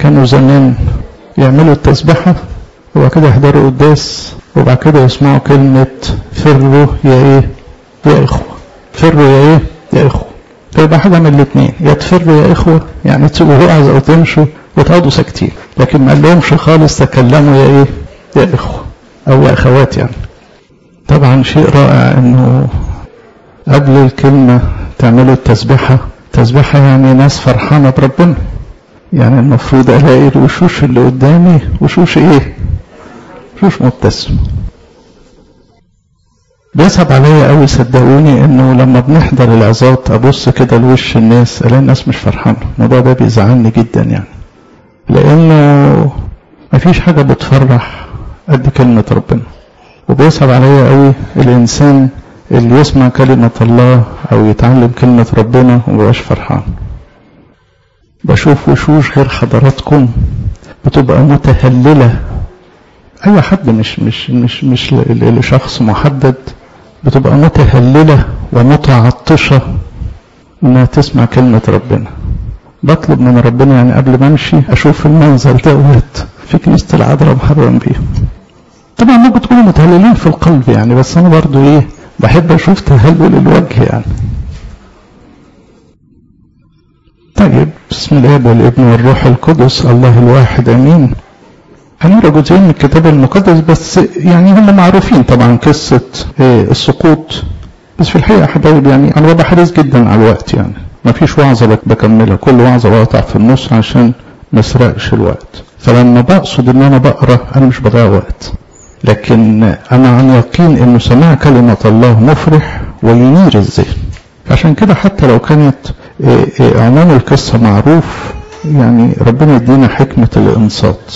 كانوا زمان يعملوا التسبحة وبعد كده يحضروا قداس وبعد كده يسمعوا كلمة فروا يا ايه يا اخوة فروا يا ايه يا اخوة فيبقى حاجة من الاثنين يا تفروا يا اخوة يعني تسيبوا وعظ او تمشوا وتقعدوا ساكتين لكن ما قالهمش خالص تكلموا يا ايه يا اخوة او يا اخوات يعني طبعا شيء رائع انه قبل الكلمة تعملوا التسبحة تسبحة يعني ناس فرحانة بربنا يعني المفروض الاقي الوشوش اللي قدامي وشوش ايه وشوش مبتسم بيصعب عليا قوي صدقوني انه لما بنحضر العظات ابص كده لوش الناس الاقي الناس مش فرحانه الموضوع ده بيزعلني جدا يعني لانه مفيش حاجه بتفرح قد كلمه ربنا وبيصعب عليا قوي الانسان اللي يسمع كلمه الله او يتعلم كلمه ربنا ومبقاش فرحان بشوف وشوش غير حضراتكم بتبقى متهلله اي حد مش مش مش مش لشخص محدد بتبقى متهلله ومتعطشه انها تسمع كلمه ربنا بطلب من ربنا يعني قبل ما امشي اشوف المنظر دوت في كنيسه العذراء محرم بيه طبعا ممكن تكونوا متهللين في القلب يعني بس انا برضو ايه بحب اشوف تهلل الوجه يعني طيب بسم الله والابن والروح القدس الله الواحد امين هنقرا جزئين من الكتاب المقدس بس يعني هم معروفين طبعا قصه السقوط بس في الحقيقه حبايب يعني انا ببقى حريص جدا على الوقت يعني ما فيش وعظه بكملها كل وعظه بقطع في النص عشان ما اسرقش الوقت فلما بقصد ان انا بقرا انا مش بضيع وقت لكن انا عن يقين انه سماع كلمه الله مفرح وينير الذهن عشان كده حتى لو كانت عنوان القصه معروف يعني ربنا يدينا حكمه الانصات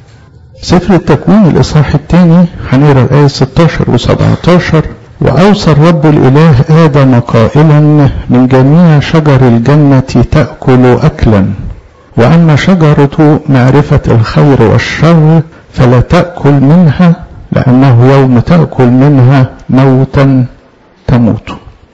سفر التكوين الإصحاح الثاني هنقرا الآية 16 و 17 وأوصى الرب الإله آدم قائلا من جميع شجر الجنة تأكل أكلا وأما شجرة معرفة الخير والشر فلا تأكل منها لأنه يوم تأكل منها موتا تموت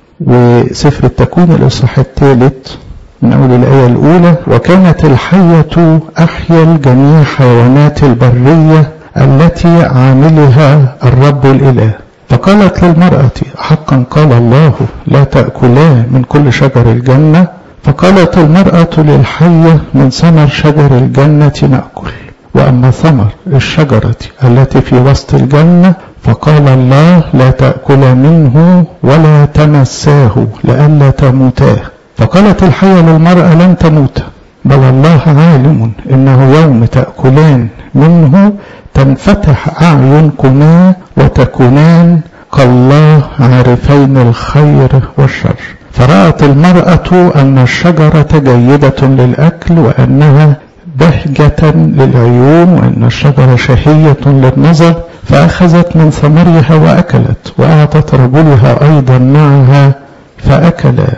وسفر التكوين الإصحاح الثالث من أول الآية الأولى وكانت الحية أحيا جميع حيوانات البرية التي عاملها الرب الإله فقالت للمرأة حقا قال الله لا تأكلا من كل شجر الجنة فقالت المرأة للحية من ثمر شجر الجنة نأكل وأما ثمر الشجرة التي في وسط الجنة فقال الله لا تأكلا منه ولا تمساه لئلا تموتاه فقالت الحية للمرأة لن تموت بل الله عالم إنه يوم تأكلان منه تنفتح أعينكما وتكونان كالله عارفين الخير والشر فرأت المرأة أن الشجرة جيدة للأكل وأنها بهجة للعيون وأن الشجرة شهية للنظر فأخذت من ثمرها وأكلت وأعطت رجلها أيضا معها فأكلا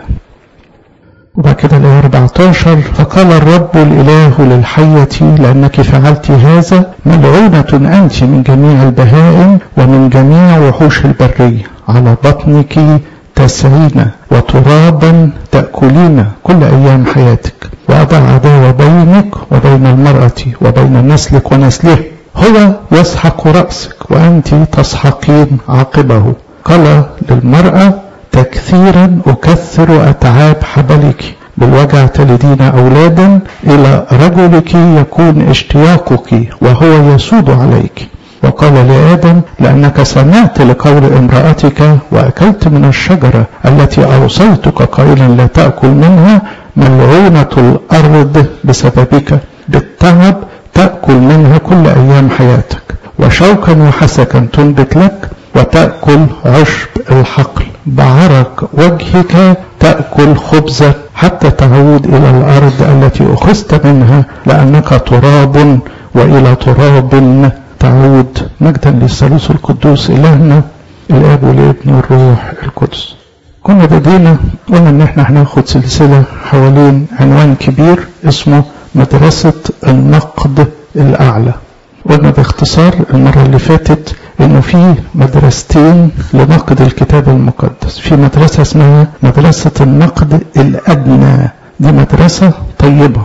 وبعد كده الآية 14 فقال الرب الإله للحية لأنك فعلت هذا ملعونة أنت من جميع البهائم ومن جميع وحوش البرية على بطنك تسعين وترابا تأكلين كل أيام حياتك وأضع عداوة بينك وبين المرأة وبين نسلك ونسله هو يسحق رأسك وأنت تسحقين عقبه قال للمرأة تكثيرا أكثر أتعاب حبلك بالوجع تلدين أولادا إلى رجلك يكون اشتياقك وهو يسود عليك وقال لآدم لأنك سمعت لقول امرأتك وأكلت من الشجرة التي أوصيتك قائلا لا تأكل منها ملعونة الأرض بسببك بالتعب تأكل منها كل أيام حياتك وشوكا وحسكا تنبت لك وتأكل عشب الحقل بعرق وجهك تأكل خبزك حتى تعود إلى الأرض التي أخذت منها لأنك تراب وإلى تراب تعود مجدا للثالوث القدوس إلهنا الآب والابن والروح القدس كنا بدينا قلنا ان احنا هناخد سلسلة حوالين عنوان كبير اسمه مدرسة النقد الأعلى قلنا باختصار المرة اللي فاتت انه في مدرستين لنقد الكتاب المقدس في مدرسة اسمها مدرسة النقد الأدنى دي مدرسة طيبة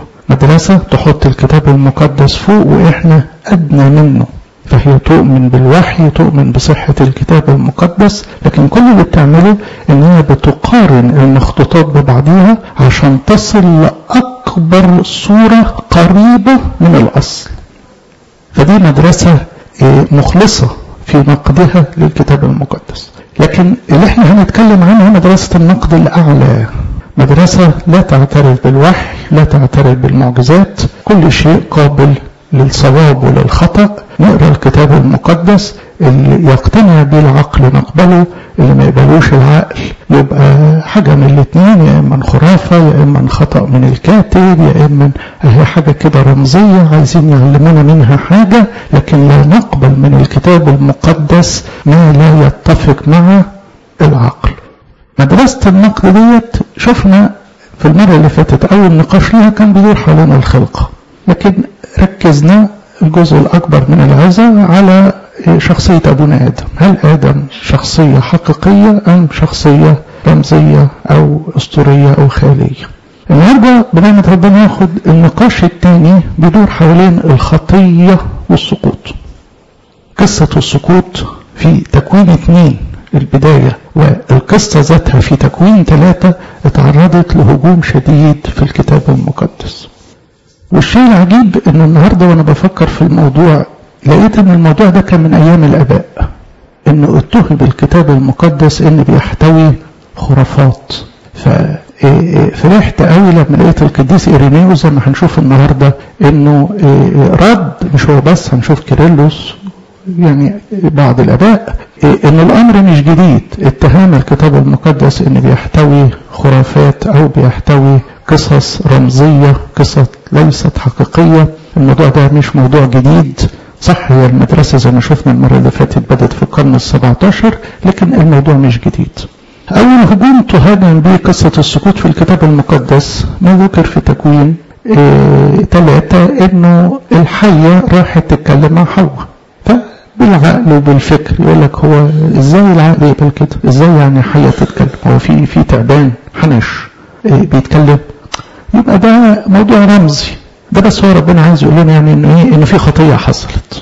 مدرسة تحط الكتاب المقدس فوق وإحنا أدنى منه فهي تؤمن بالوحي تؤمن بصحة الكتاب المقدس لكن كل اللي بتعمله ان هي بتقارن المخطوطات ببعضها عشان تصل لأكبر صورة قريبة من الأصل فدي مدرسة مخلصة في نقدها للكتاب المقدس لكن اللي احنا هنتكلم عنها مدرسة النقد الأعلى مدرسة لا تعترف بالوحي لا تعترف بالمعجزات كل شيء قابل للصواب وللخطأ نقرا الكتاب المقدس اللي يقتنع به العقل نقبله اللي ما يقبلوش العقل يبقى حاجة من الاثنين يا إما خرافة يا إما خطأ من الكاتب يا إما هي حاجة كده رمزية عايزين يعلمونا منها حاجة لكن لا نقبل من الكتاب المقدس ما لا يتفق مع العقل مدرسة النقد ديت شفنا في المرة اللي فاتت أول نقاش لها كان بيدور حوالين الخلقة لكن ركزنا الجزء الأكبر من العزة على شخصية أبونا آدم هل آدم شخصية حقيقية أم شخصية رمزية أو أسطورية أو خيالية النهاردة بنعمة ربنا ياخد النقاش الثاني بيدور حوالين الخطية والسقوط قصة السقوط في تكوين اثنين البداية والقصة ذاتها في تكوين ثلاثة اتعرضت لهجوم شديد في الكتاب المقدس والشيء العجيب ان النهارده وانا بفكر في الموضوع لقيت ان الموضوع ده كان من ايام الاباء انه اتهم بالكتاب المقدس ان بيحتوي خرافات ففرحت قوي لما لقيت القديس ايرينيوس زي ما هنشوف النهارده انه رد مش هو بس هنشوف كيرلس يعني بعض الاباء ان الامر مش جديد اتهام الكتاب المقدس ان بيحتوي خرافات او بيحتوي قصص رمزية قصص ليست حقيقية الموضوع ده مش موضوع جديد صح هي المدرسة زي ما شفنا المرة اللي فاتت بدأت في القرن السبعة عشر لكن الموضوع مش جديد أول هجوم تهاجم به قصة السقوط في الكتاب المقدس ما ذكر في تكوين ثلاثة إيه إنه الحية راحت تتكلم مع حواء بالعقل وبالفكر يقول لك هو ازاي العقل يقبل كده ازاي يعني حية تتكلم هو في في تعبان حنش بيتكلم يبقى ده موضوع رمزي ده بس هو ربنا عايز يقول لنا يعني انه ايه ان في خطيه حصلت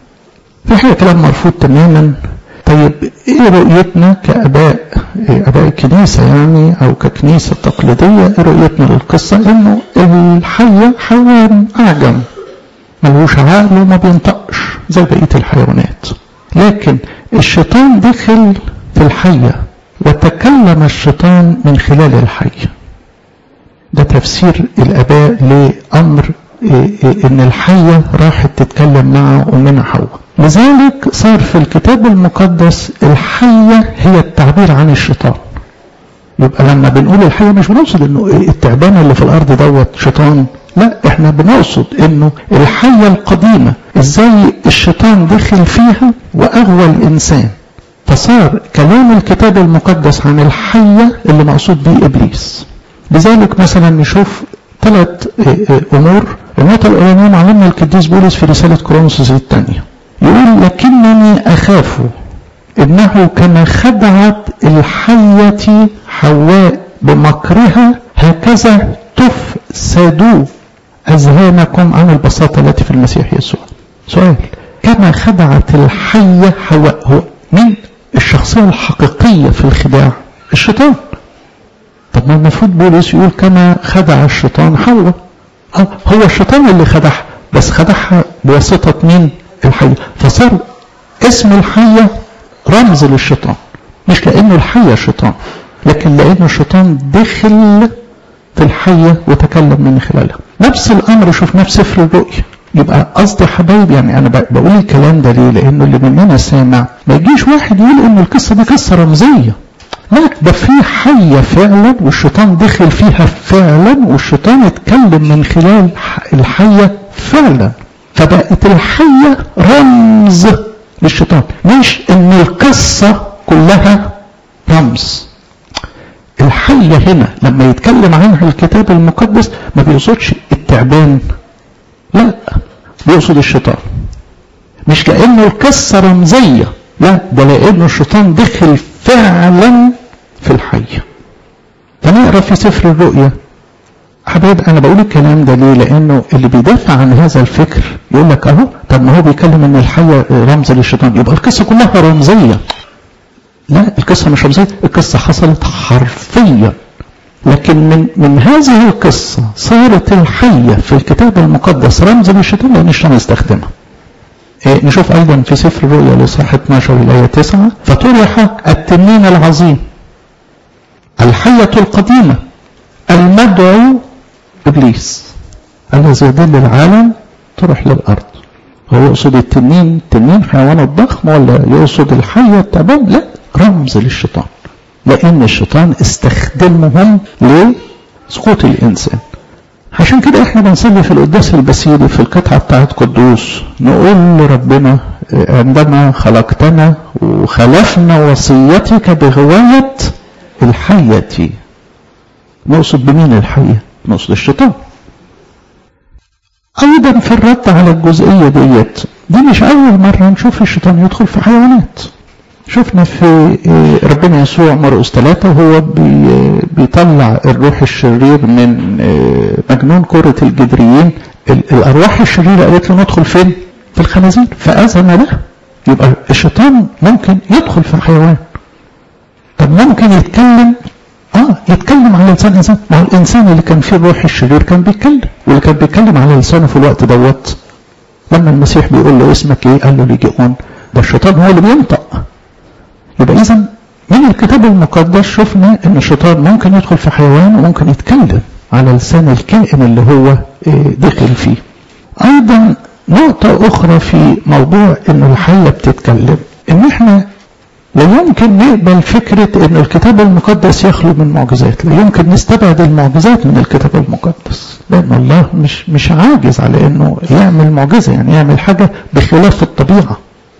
في حاجه كلام مرفوض تماما طيب ايه رؤيتنا كاباء إيه اباء الكنيسه يعني او ككنيسه تقليديه ايه رؤيتنا للقصه انه الحيه حيوان اعجم ملوش عقل وما بينطقش زي بقيه الحيوانات لكن الشيطان دخل في الحيه وتكلم الشيطان من خلال الحيه ده تفسير الاباء لامر ان الحيه راحت تتكلم مع امنا حواء لذلك صار في الكتاب المقدس الحيه هي التعبير عن الشيطان يبقى لما بنقول الحيه مش بنقصد انه التعبان اللي في الارض دوت شيطان لا احنا بنقصد انه الحيه القديمه ازاي الشيطان دخل فيها واغوى الانسان فصار كلام الكتاب المقدس عن الحيه اللي مقصود به ابليس لذلك مثلا نشوف ثلاث امور النقطه الاولانيه معلمنا القديس بولس في رساله كورنثوس الثانيه يقول لكنني اخاف انه كما خدعت الحيه حواء بمكرها هكذا تفسدوا اذهانكم عن البساطه التي في المسيح يسوع سؤال كما خدعت الحيه حواء هو مين الشخصيه الحقيقيه في الخداع الشيطان طب ما المفروض بولس يقول كما خدع الشيطان حواء اه هو الشيطان اللي خدعها بس خدعها بواسطه مين الحيه فصار اسم الحيه رمز للشيطان مش لانه الحيه شيطان لكن لانه الشيطان دخل في الحيه وتكلم من خلالها نفس الامر شفناه في سفر الرؤيا يبقى قصدي حبايب يعني انا بقول الكلام ده ليه لانه اللي مننا سامع ما يجيش واحد يقول ان القصه دي قصه رمزيه لا ده في حية فعلا والشيطان دخل فيها فعلا والشيطان اتكلم من خلال الحية فعلا فبقت الحية رمز للشيطان مش ان القصة كلها رمز الحية هنا لما يتكلم عنها الكتاب المقدس ما بيقصدش التعبان لا بيقصد الشيطان مش لانه القصة رمزية لا ده لانه الشيطان دخل فعلا في الحية فنقرا في سفر الرؤيا حبايب انا بقول الكلام ده ليه لانه اللي بيدافع عن هذا الفكر يقول لك اهو طب ما هو بيتكلم ان الحيه رمز للشيطان يبقى القصه كلها رمزيه لا القصه مش رمزيه القصه حصلت حرفيا لكن من من هذه القصه صارت الحيه في الكتاب المقدس رمز للشيطان لان الشيطان استخدمها إيه نشوف ايضا في سفر الرؤيا الاصحاح 12 الايه 9 فطرح التنين العظيم الحيه القديمه المدعو ابليس الذي يضل العالم طرح للارض هو يقصد التنين التنين حيوان الضخم ولا يقصد الحيه التعبان لا رمز للشيطان لان الشيطان استخدمهم لسقوط الانسان عشان كده احنا بنصلي في القداس البسيطي في القطعه بتاعت قدوس نقول لربنا عندما خلقتنا وخلفنا وصيتك بغوايه الحيه نقصد بمين الحية نقصد الشيطان أيضا في الرد على الجزئية ديت دي مش أول مرة نشوف الشيطان يدخل في حيوانات شفنا في ربنا يسوع مرقس ثلاثة وهو بيطلع الروح الشرير من مجنون كرة الجدريين الأرواح الشريرة قالت له ندخل فين؟ في الخنازير فأذن له يبقى الشيطان ممكن يدخل في حيوان طب ممكن يتكلم اه يتكلم على لسان انسان ما هو الانسان اللي كان فيه الروح الشرير كان بيتكلم واللي كان بيتكلم على لسانه في الوقت دوت لما المسيح بيقول له اسمك ايه قال له ليجيئون ده الشيطان هو اللي بينطق يبقى اذا من الكتاب المقدس شفنا ان الشيطان ممكن يدخل في حيوان وممكن يتكلم على لسان الكائن اللي هو دخل فيه ايضا نقطة اخرى في موضوع ان الحية بتتكلم ان احنا لا يمكن نقبل فكرة أن الكتاب المقدس يخلو من معجزات لا يمكن نستبعد المعجزات من الكتاب المقدس لأن الله مش مش عاجز على أنه يعمل معجزة يعني يعمل حاجة بخلاف الطبيعة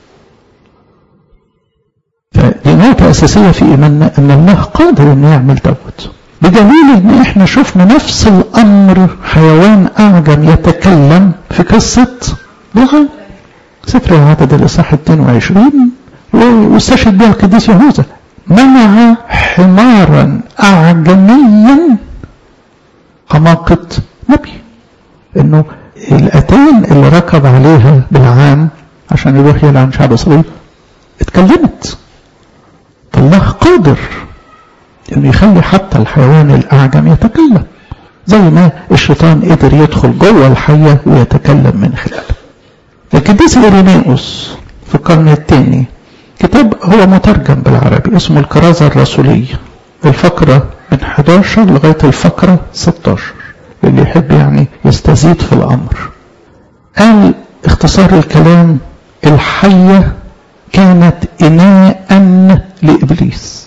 فدي نقطة أساسية في إيماننا أن الله قادر أنه يعمل دوت بدليل أن إحنا شفنا نفس الأمر حيوان أعجم يتكلم في قصة بلغة سفر العدد الإصحاح 22 واستشهد بها القديس يهوذا منع حمارا أعجميا حماقة نبي انه الاتان اللي ركب عليها بالعام عشان يروح يلعن شعب اسرائيل اتكلمت فالله قادر انه يخلي حتى الحيوان الاعجم يتكلم زي ما الشيطان قدر يدخل جوه الحيه ويتكلم من خلاله القديس إيرينيوس في القرن الثاني كتاب هو مترجم بالعربي اسمه الكرازة الرسولية الفقرة من 11 لغاية الفقرة 16 اللي يحب يعني يستزيد في الأمر قال اختصار الكلام الحية كانت إناء لإبليس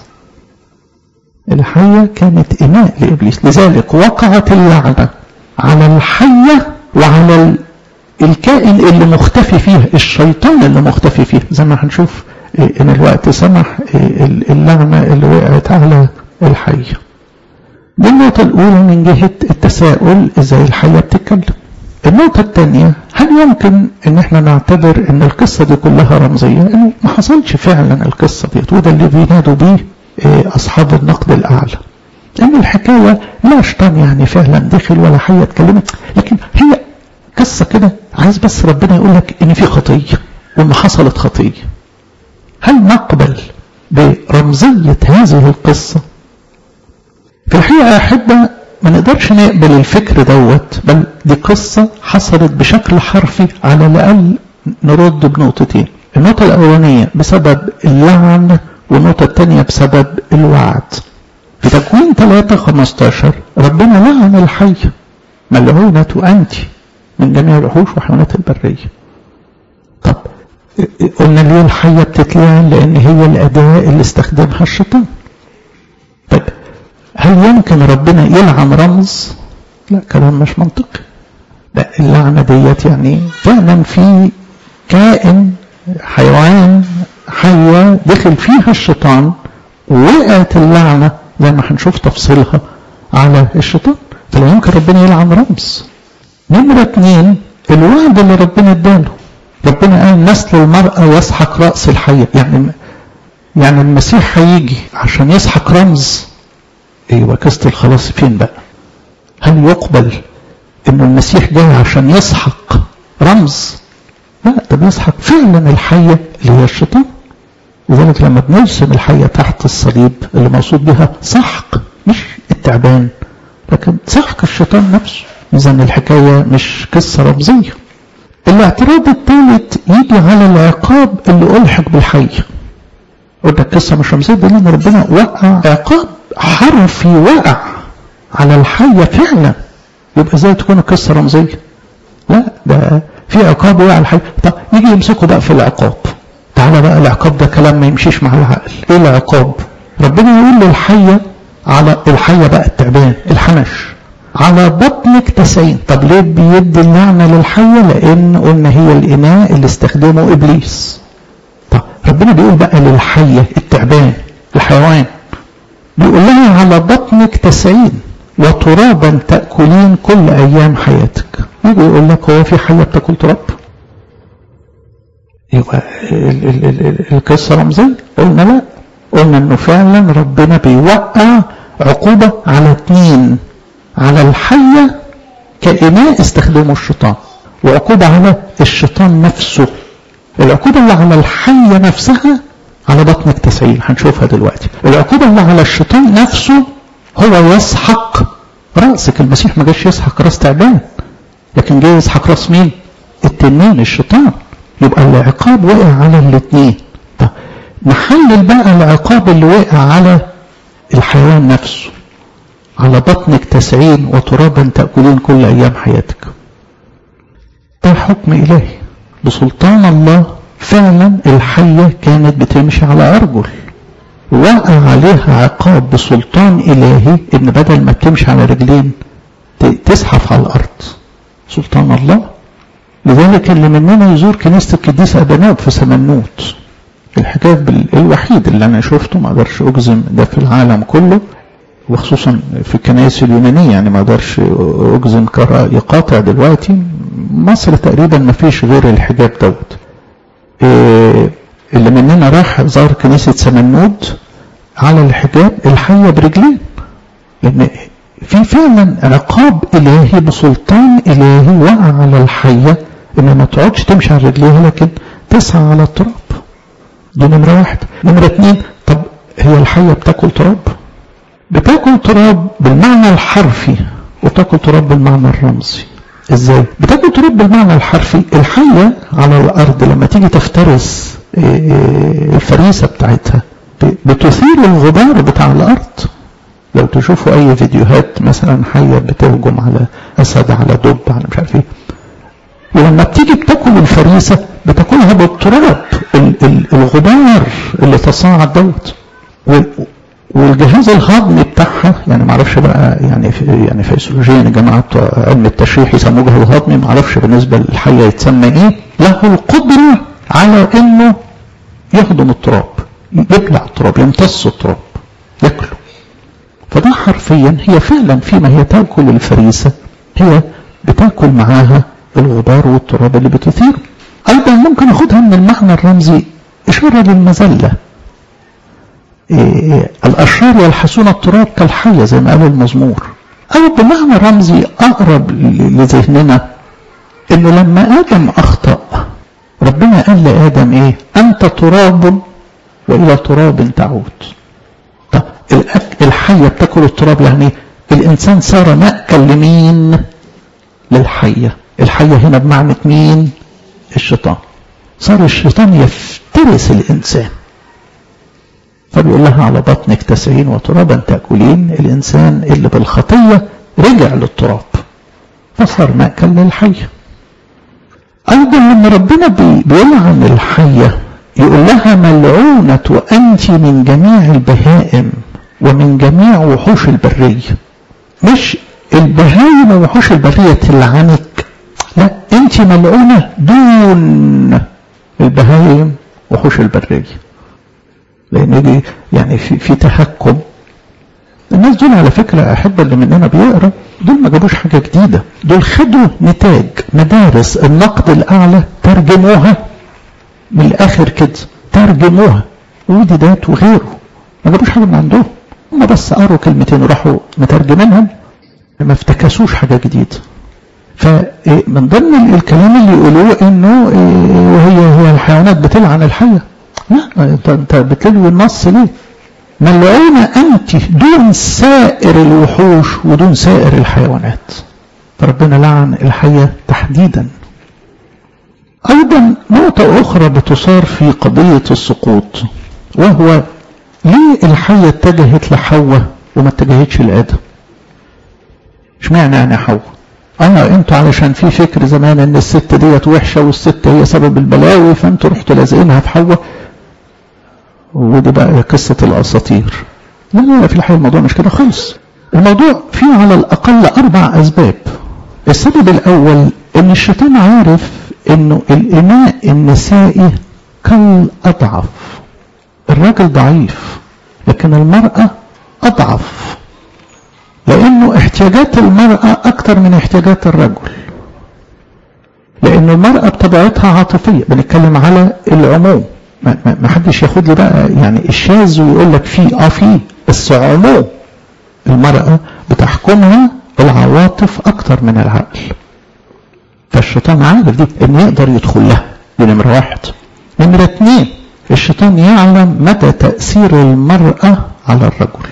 الحية كانت إناء لإبليس لذلك وقعت اللعنة على الحية وعلى الكائن اللي مختفي فيها الشيطان اللي مختفي فيه زي ما هنشوف ان الوقت سمح اللعنة اللي وقعت على الحية دي النقطة الأولى من جهة التساؤل ازاي الحية بتتكلم النقطة الثانية هل يمكن ان احنا نعتبر ان القصة دي كلها رمزية انه ما حصلش فعلا القصة دي وده اللي بينادوا بيه اصحاب النقد الاعلى ان الحكاية لا شيطان يعني فعلا دخل ولا حية اتكلمت لكن هي قصة كده عايز بس ربنا يقول لك ان في خطية وان حصلت خطية هل نقبل برمزية هذه القصة في الحقيقة يا أحبة ما نقدرش نقبل الفكر دوت بل دي قصة حصلت بشكل حرفي على الأقل نرد بنقطتين النقطة الأولانية بسبب اللعن والنقطة الثانية بسبب الوعد في تكوين 3 15 ربنا لعن الحية ملعونة أنت من جميع الوحوش وحيوانات البرية طب قلنا ليه الحية بتتلعن لأن هي الأداة اللي استخدمها الشيطان طيب هل يمكن ربنا يلعن رمز لا كلام مش منطقي لا اللعنة ديت يعني فعلا في كائن حيوان حية دخل فيها الشيطان ووقعت اللعنة زي ما هنشوف تفصيلها على الشيطان فلا يمكن ربنا يلعن رمز نمرة اتنين الوعد اللي ربنا اداله ربنا قال نسل المرأة يسحق رأس الحية يعني يعني المسيح هيجي عشان يسحق رمز ايوه قصة الخلاص فين بقى هل يقبل انه المسيح جاي عشان يسحق رمز لا ده بيسحق فعلا الحية اللي هي الشيطان لذلك لما بنرسم الحية تحت الصليب اللي مقصود بها سحق مش التعبان لكن سحق الشيطان نفسه إذا الحكاية مش قصة رمزية الاعتراض الثالث يجي على العقاب اللي ألحق بالحية قلنا القصة مش رمزية دليل إن ربنا وقع عقاب حرفي وقع على الحية فعلا يبقى ازاي تكون القصة رمزية لا ده في عقاب وقع على الحية طب يجي يمسكوا بقى في العقاب تعالى بقى العقاب ده كلام ما يمشيش مع العقل ايه العقاب ربنا يقول للحية على الحية بقى التعبان الحنش على بطنك تسعين طب ليه بيدي اللعنة للحية لان قلنا هي الاناء اللي استخدمه ابليس طب ربنا بيقول بقى للحية التعبان الحيوان بيقول لها على بطنك تسعين وترابا تأكلين كل أيام حياتك يجي يقول لك هو في حية بتاكل تراب يبقى القصة رمزية قلنا لا قلنا انه فعلا ربنا بيوقع عقوبة على اثنين على الحية كإناء استخدمه الشيطان وعقوبة على الشيطان نفسه العقوبة اللي على الحية نفسها على بطنك تسعين هنشوفها دلوقتي العقوبة اللي على الشيطان نفسه هو يسحق رأسك المسيح ما جاش يسحق راس تعبان لكن جاي يسحق راس مين التنين الشيطان يبقى العقاب وقع على الاثنين طب نحلل بقى العقاب اللي وقع على الحيوان نفسه على بطنك تسعين وترابا تأكلين كل أيام حياتك ده حكم إلهي بسلطان الله فعلا الحية كانت بتمشي على أرجل وقع عليها عقاب بسلطان إلهي إن بدل ما بتمشي على رجلين تزحف على الأرض سلطان الله لذلك اللي مننا يزور كنيسة القديس أبانوب في سمنوت الحكاية الوحيد اللي أنا شفته ما أقدرش أجزم ده في العالم كله وخصوصا في الكنائس اليونانية يعني ما أقدرش أجزم كرأي قاطع دلوقتي مصر تقريبا ما فيش غير الحجاب دوت إيه اللي مننا راح زار كنيسة سمنود على الحجاب الحية برجلين لأن في فعلا عقاب إلهي بسلطان إلهي وقع على الحية إن ما تقعدش تمشي على رجليها لكن تسعى على التراب دي نمرة واحد نمرة اتنين طب هي الحية بتاكل تراب بتاكل تراب بالمعنى الحرفي وبتاكل تراب بالمعنى الرمزي ازاي بتاكل تراب بالمعنى الحرفي الحية على الأرض لما تيجي تفترس الفريسة بتاعتها بتثير الغبار بتاع الأرض لو تشوفوا أي فيديوهات مثلا حية بتهجم على أسد على دب على مش عارف ايه ولما بتيجي بتاكل الفريسة بتاكلها بالتراب الغبار اللي تصاعد دوت والجهاز الهضمي بتاعها يعني ما اعرفش بقى يعني في يعني فيسيولوجيا يا جماعه بتوع علم التشريح يسموه جهاز هضمي ما اعرفش بالنسبه للحيه يتسمى ايه له القدره على انه يهضم التراب يبلع التراب يمتص التراب ياكله فده حرفيا هي فعلا فيما هي تاكل الفريسه هي بتاكل معاها الغبار والتراب اللي بتثيره ايضا ممكن اخدها من المعنى الرمزي اشاره للمذله إيه الاشرار يلحسون التراب كالحيه زي ما قال المزمور او بمعنى رمزي اقرب لذهننا انه لما ادم اخطأ ربنا قال لآدم ايه انت تراب والى تراب تعود طب الحية بتاكل التراب يعني الانسان صار مأكل لمين للحية الحية هنا بمعنى مين الشيطان صار الشيطان يفترس الانسان فبيقول لها على بطنك تسعين وترابا تأكلين الانسان اللي بالخطية رجع للتراب فصار مأكل للحية أيضا لما ربنا بيلعن الحية يقول لها ملعونة أنت من جميع البهائم ومن جميع وحوش البرية مش البهائم ووحوش البرية تلعنك لا أنت ملعونة دون البهائم وحوش البرية لأن دي يعني في, في تحكم الناس دول على فكرة أحب اللي مننا بيقرأ دول ما جابوش حاجة جديدة دول خدوا نتاج مدارس النقد الأعلى ترجموها من الآخر كده ترجموها ودي دات وغيره ما جابوش حاجة من عندهم هم بس قروا كلمتين وراحوا مترجمينهم ما افتكسوش حاجة جديدة فمن ضمن الكلام اللي يقولوه انه وهي هي الحيوانات بتلعن الحية لا انت بتلوي النص ليه ملعونة انت دون سائر الوحوش ودون سائر الحيوانات فربنا لعن الحية تحديدا ايضا نقطة اخرى بتصار في قضية السقوط وهو ليه الحية اتجهت لحواء وما اتجهتش لآدم اشمعنى يعني حواء اه انتوا علشان في فكر زمان ان الست ديت وحشه والست هي سبب البلاوي فانتوا رحتوا لازقينها في حواء ودي بقى قصه الاساطير لا لا في الحقيقه الموضوع مش كده خالص الموضوع فيه على الاقل اربع اسباب السبب الاول ان الشيطان عارف انه الاناء النسائي كالاضعف الراجل ضعيف لكن المراه اضعف لأنه احتياجات المرأة أكثر من احتياجات الرجل لأن المرأة بطبيعتها عاطفية بنتكلم على العموم ما, ما, ما حدش ياخد لي بقى يعني الشاذ ويقول لك في اه في بس عموم المرأة بتحكمها العواطف أكثر من العقل فالشيطان عارف دي إن يقدر يدخل لها دي نمرة واحد نمرة اتنين الشيطان يعلم مدى تأثير المرأة على الرجل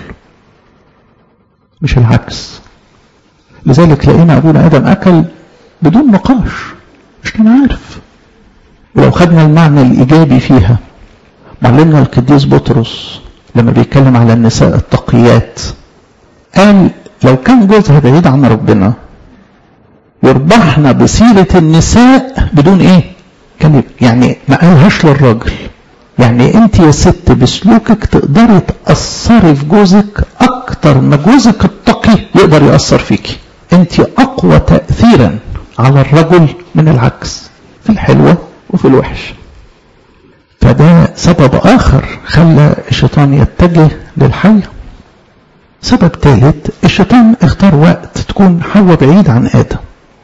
مش العكس لذلك لقينا أبونا آدم أكل بدون نقاش مش كان عارف ولو خدنا المعنى الإيجابي فيها معلمنا القديس بطرس لما بيتكلم على النساء التقيات قال لو كان جوزها بعيد عن ربنا يربحنا بسيرة النساء بدون ايه كان يعني ما قالهاش للراجل يعني انت يا ست بسلوكك تقدري تأثري في جوزك اكتر ما جوزك التقي يقدر يأثر فيكي انت اقوى تأثيرا على الرجل من العكس في الحلوة وفي الوحش فده سبب اخر خلى الشيطان يتجه للحية سبب ثالث الشيطان اختار وقت تكون حواء بعيد عن ادم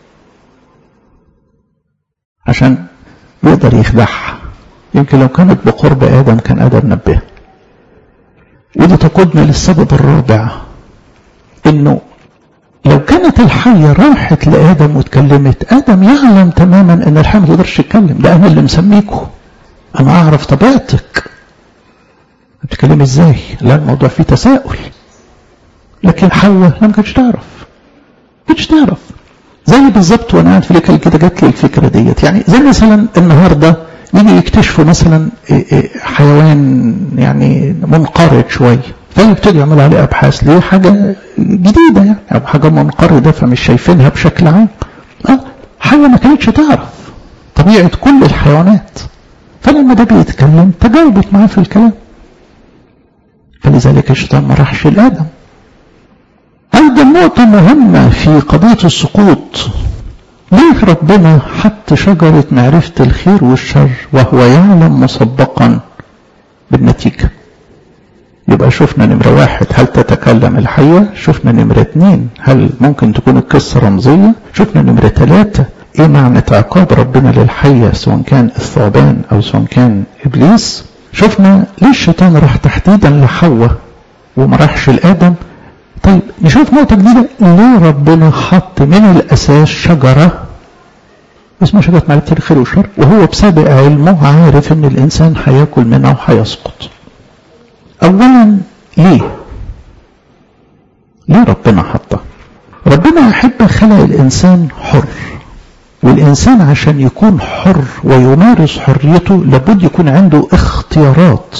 عشان يقدر يخدعها يمكن لو كانت بقرب آدم كان آدم نبه ودي تقودنا للسبب الرابع انه لو كانت الحية راحت لآدم واتكلمت آدم يعلم تماما ان الحية ما تقدرش تتكلم ده أنا اللي مسميكه أنا أعرف طبيعتك بتتكلمي ازاي لا الموضوع فيه تساؤل لكن حواء لا ما كانتش تعرف ما كانتش تعرف زي بالظبط وانا قاعد في الهيكل كده جات لي الفكره ديت يعني زي مثلا النهارده يجي يكتشفوا مثلا حيوان يعني منقرض شويه فيبتدوا يعملوا عليه ابحاث ليه حاجه جديده يعني او حاجه منقرضه فمش شايفينها بشكل عام اه حاجه ما كانتش تعرف طبيعه كل الحيوانات فلما ده بيتكلم تجاوبت معاه في الكلام فلذلك الشيطان ما راحش لادم ايضا نقطه مهمه في قضيه السقوط ليه ربنا حط شجرة معرفة الخير والشر وهو يعلم مسبقا بالنتيجة يبقى شفنا نمرة واحد هل تتكلم الحية شفنا نمرة اتنين هل ممكن تكون القصة رمزية شفنا نمرة ثلاثة ايه معنى عقاب ربنا للحية سواء كان الثعبان او سواء كان ابليس شفنا ليه الشيطان راح تحديدا لحواء وما راحش لآدم طيب نشوف نقطة جديدة ليه ربنا حط من الأساس شجرة اسمها شجرة معرفة الخير والشر وهو بسابق علمه عارف ان الإنسان هياكل منها وهيسقط أولا ليه؟ ليه ربنا حطها؟ ربنا يحب خلق الإنسان حر والإنسان عشان يكون حر ويمارس حريته لابد يكون عنده اختيارات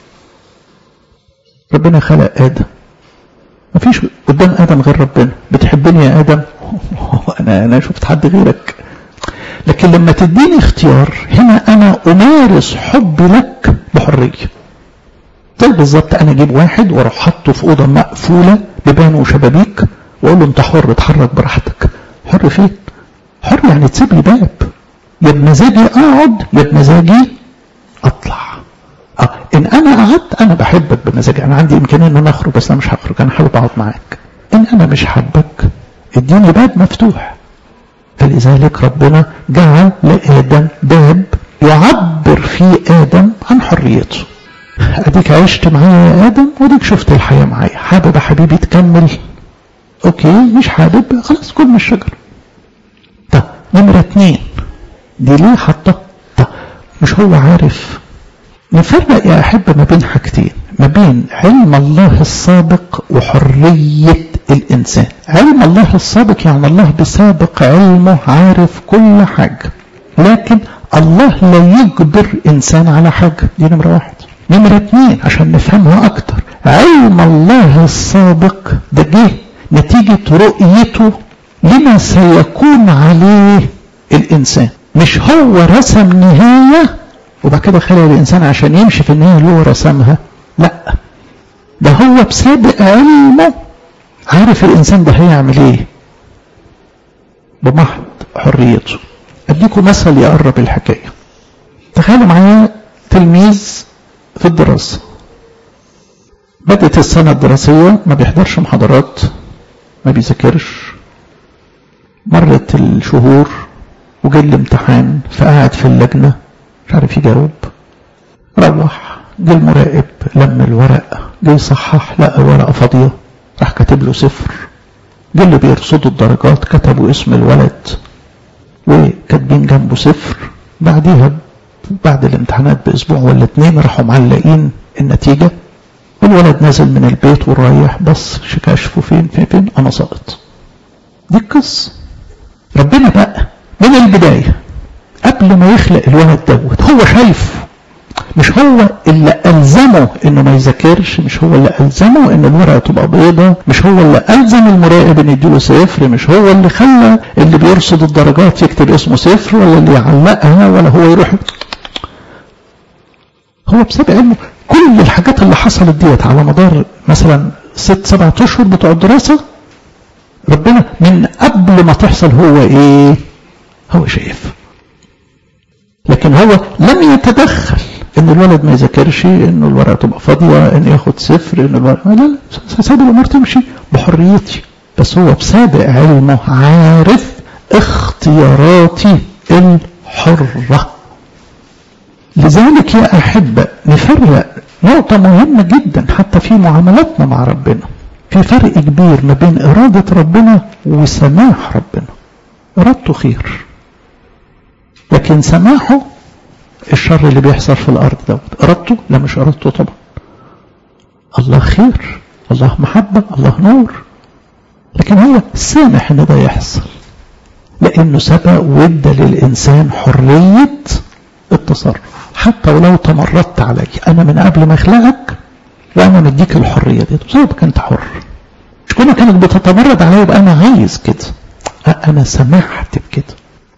ربنا خلق آدم مفيش قدام ادم غير ربنا بتحبني يا ادم انا انا شفت حد غيرك لكن لما تديني اختيار هنا انا امارس حبي لك بحريه طيب بالظبط انا اجيب واحد واروح حاطه في اوضه مقفوله بيبان وشبابيك واقول له انت حر اتحرك براحتك حر فين حر يعني تسيب لي باب يا بمزاجي اقعد يا بمزاجي اطلع اه ان انا قعدت انا بحبك بمزاجي انا عندي امكانيه ان انا اخرج بس انا مش هخرج انا حابب اقعد معاك ان انا مش حابك اديني باب مفتوح فلذلك ربنا جعل لادم باب يعبر فيه ادم عن حريته اديك عشت معايا يا ادم وديك شفت الحياه معايا حابب يا حبيبي تكمل اوكي مش حابب خلاص كل من الشجرة طب نمرة اتنين دي ليه حاطة طب مش هو عارف نفرق يا أحبة ما بين حاجتين ما بين علم الله السابق وحرية الإنسان علم الله السابق يعني الله بسابق علمه عارف كل حاجة لكن الله لا يجبر إنسان على حاجة دي نمرة واحد نمرة اتنين عشان نفهمها أكتر علم الله السابق ده جه نتيجة رؤيته لما سيكون عليه الإنسان مش هو رسم نهاية وبعد كده خلق الإنسان عشان يمشي في النهاية اللي هو رسمها لا ده هو بسابق علمه عارف الإنسان ده هيعمل إيه بمحض حريته أديكم مثل يقرب الحكاية تخيلوا معايا تلميذ في الدراسة بدأت السنة الدراسية ما بيحضرش محاضرات ما بيذاكرش مرت الشهور وجه الامتحان فقعد في اللجنة مش عارف يجاوب روح جه المراقب لم الورق جه يصحح لقى ورقة فاضية راح كاتب له صفر جه اللي بيرصدوا الدرجات كتبوا اسم الولد وكاتبين جنبه صفر بعديها بعد الامتحانات باسبوع ولا اتنين راحوا معلقين النتيجة والولد نازل من البيت ورايح بص كشفه فين فين فين انا ساقط دي القصة ربنا بقى من البداية قبل ما يخلق الولد دوت هو شايفه مش هو اللي ألزمه إنه ما يذاكرش مش هو اللي ألزمه إن الورقة تبقى بيضة مش هو اللي ألزم المراقب إن يديله صفر مش هو اللي خلى اللي بيرصد الدرجات يكتب اسمه صفر ولا اللي يعلقها ولا هو يروح هو بسبب علمه كل الحاجات اللي حصلت ديت على مدار مثلا ست سبعة أشهر بتوع الدراسة ربنا من قبل ما تحصل هو إيه هو شايف لكن هو لم يتدخل ان الولد ما يذاكرش ان الورقه تبقى فاضيه ان ياخد صفر ان الورقه لا لا ساب الامور تمشي بحريتي بس هو بسابق علمه عارف اختياراتي الحره لذلك يا احبه نفرق نقطه مهمه جدا حتى في معاملاتنا مع ربنا في فرق كبير ما بين اراده ربنا وسماح ربنا ارادته خير لكن سماحه الشر اللي بيحصل في الارض دوت ارادته لا مش ارادته طبعا الله خير الله محبه الله نور لكن هو سامح ان ده يحصل لانه سبق وادى للانسان حريه التصرف حتى ولو تمردت علي انا من قبل ما اخلقك وانا مديك الحريه دي بسببك انت حر مش كونك انك بتتمرد عليا يبقى انا عايز كده انا سمحت بكده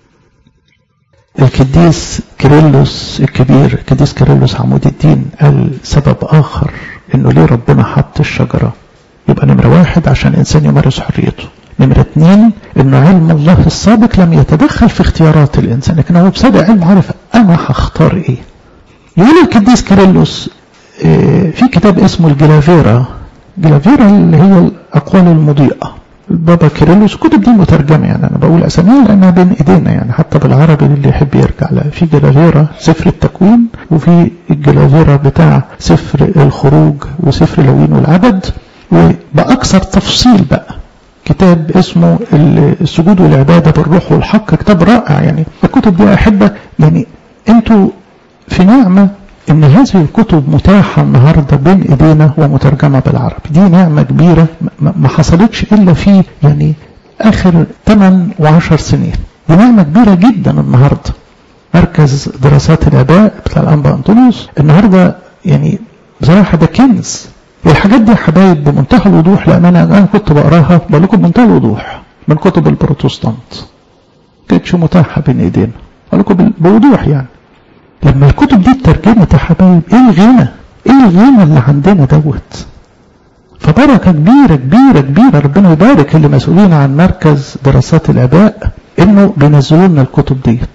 القديس كيرلس الكبير القديس كيرلس عمود الدين قال سبب آخر إنه ليه ربنا حط الشجرة يبقى نمرة واحد عشان إنسان يمارس حريته نمرة اتنين إنه علم الله السابق لم يتدخل في اختيارات الإنسان لكن هو بسابق علم عارف أنا هختار إيه يقول القديس كيرلس في كتاب اسمه الجلافيرا جلافيرا اللي هي الأقوال المضيئة بابا كيرلس الكتب دي مترجمة يعني أنا بقول أساميها لأنها بين إيدينا يعني حتى بالعربي اللي يحب يرجع لها في جلافيرا سفر التكوين وفي الجلافيرا بتاع سفر الخروج وسفر لوين والعدد وبأكثر تفصيل بقى كتاب اسمه السجود والعبادة بالروح والحق كتاب رائع يعني الكتب دي أحبة يعني أنتوا في نعمة ان هذه الكتب متاحة النهاردة بين ايدينا ومترجمة بالعربي دي نعمة كبيرة ما حصلتش الا في يعني اخر 8 و10 سنين دي نعمة كبيرة جدا النهاردة مركز دراسات الاباء بتاع الانبا انطونيوس النهاردة يعني بصراحة ده كنز الحاجات دي يا حبايب بمنتهى الوضوح لان انا كنت بقراها بقول لكم بمنتهى الوضوح من كتب البروتستانت كانتش متاحة بين ايدينا بقول لكم بوضوح يعني لما الكتب دي اترجمت يا حبايب ايه الغنى ايه الغنى اللي عندنا دوت فبركه كبيره كبيره كبيره ربنا يبارك اللي مسؤولين عن مركز دراسات الاباء انه بينزلوا لنا الكتب ديت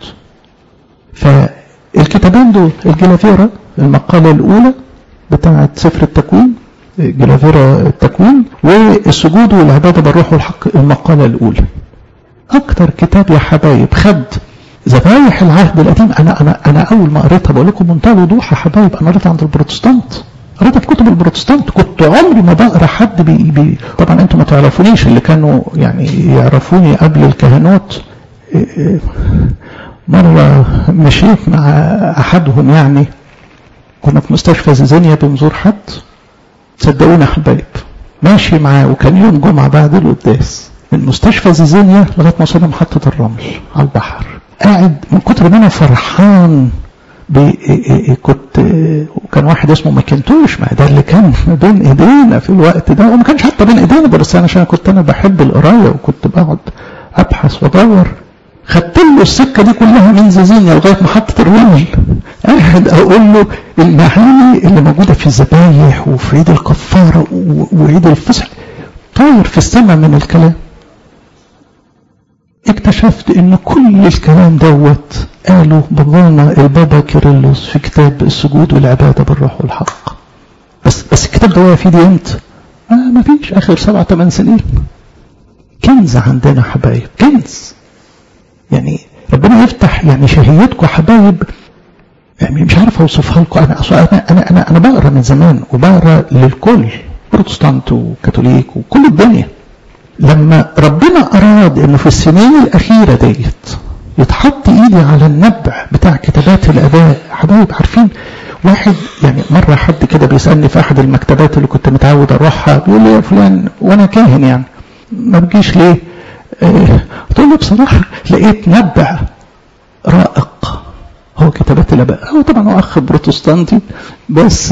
فالكتابين دول الجلافيرا المقاله الاولى بتاعه سفر التكوين جلافيرا التكوين والسجود والعباده بالروح والحق المقاله الاولى اكتر كتاب يا حبايب خد ذبايح العهد القديم انا انا انا اول ما قريتها بقول لكم منتهى الوضوح يا حبايب انا قريتها عند البروتستانت قريتها في كتب البروتستانت كنت عمري ما بقرا حد بي بي طبعا انتم ما تعرفونيش اللي كانوا يعني يعرفوني قبل الكهنوت مرة مشيت مع أحدهم يعني كنا في مستشفى زيزانيا بنزور حد صدقونا حبايب ماشي معاه وكان يوم جمعة بعد القداس من مستشفى زيزانيا لغاية ما وصلنا محطة الرمل على البحر قاعد من كتر ما أنا فرحان كنت وكان واحد اسمه ماكنتوش ما ده اللي كان بين ايدينا في الوقت ده وما كانش حتى بين ايدينا بس انا عشان كنت انا بحب القرايه وكنت بقعد ابحث وادور خدت له السكه دي كلها من زيزينيا لغايه محطه الرمل قاعد اقول له المعاني اللي موجوده في الذبايح وفي عيد الكفاره وعيد الفصح طاير في السماء من الكلام اكتشفت ان كل الكلام دوت قالوا بابانا البابا كيرلس في كتاب السجود والعباده بالروح والحق بس بس الكتاب ده في دي امتى؟ آه ما فيش اخر سبع ثمان سنين كنز عندنا حبايب كنز يعني ربنا يفتح يعني شهيتكم حبايب يعني مش عارف اوصفها لكم انا انا انا انا, أنا بقرا من زمان وبقرا للكل بروتستانت وكاثوليك وكل الدنيا لما ربنا أراد أنه في السنين الأخيرة ديت يتحط إيدي على النبع بتاع كتابات الآباء حبايب عارفين واحد يعني مرة حد كده بيسألني في أحد المكتبات اللي كنت متعود أروحها بيقول لي يا فلان وأنا كاهن يعني ما بجيش ليه؟ قلت له بصراحة لقيت نبع رائق هو كتابات الآباء هو طبعا هو أخ بروتستانتي بس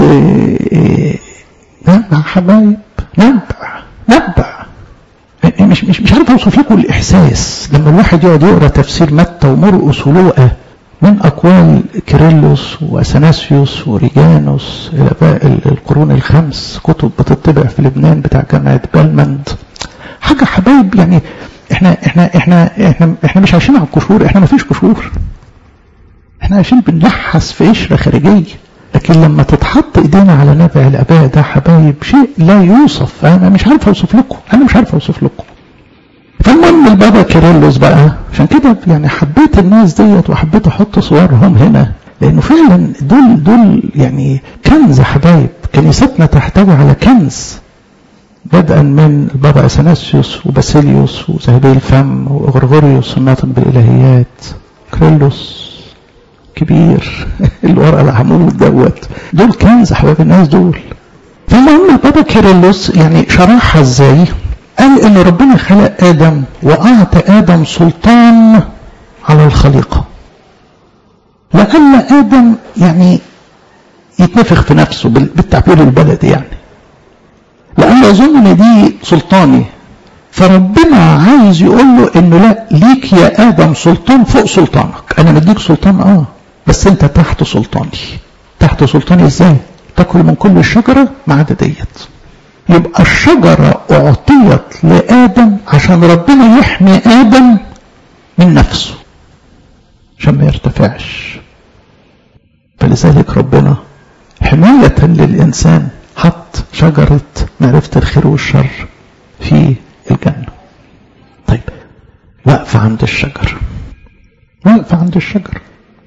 نبع حبايب نبع نبع مش مش مش عارف اوصف لكم الاحساس لما الواحد يقعد يقرا تفسير متى ومرقس ولوقا من اقوال كيرلس واثناسيوس وريجانوس الاباء القرون الخمس كتب بتطبع في لبنان بتاع جامعه بلمند حاجه حبايب يعني احنا احنا احنا احنا احنا مش عايشين على القشور احنا ما فيش قشور احنا عايشين بنلحس في قشره خارجيه لكن لما تتحط ايدينا على نبع الاباء ده حبايب شيء لا يوصف انا مش عارف اوصف لكم انا مش عارف اوصف لكم فالمهم البابا كيرلس بقى عشان كده يعني حبيت الناس ديت وحبيت احط صورهم هنا لانه فعلا دول دول يعني كنز حبايب كنيستنا تحتوي على كنز بدءا من البابا اثناسيوس وباسيليوس وذهبي الفم وغرغوريوس الناطق بالالهيات كيرلس كبير الورقه اللي عملوه دوت دول كنز حبايب الناس دول فالمهم البابا كيرلس يعني شرحها ازاي قال ان ربنا خلق ادم واعطى ادم سلطان على الخليقه لان ادم يعني يتنفخ في نفسه بالتعبير البلدي يعني لان اظن ان دي سلطاني فربنا عايز يقول له انه لا ليك يا ادم سلطان فوق سلطانك انا مديك سلطان اه بس انت تحت سلطاني تحت سلطاني ازاي تاكل من كل الشجره ما عدا ديت يبقى الشجره اعطيت لادم عشان ربنا يحمي ادم من نفسه عشان ما يرتفعش فلذلك ربنا حمايه للانسان حط شجره معرفه الخير والشر في الجنه طيب واقفه عند الشجر واقفه عند الشجر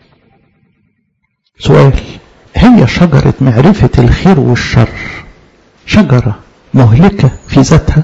سؤال هي شجرة معرفة الخير والشر شجرة مهلكة في ذاتها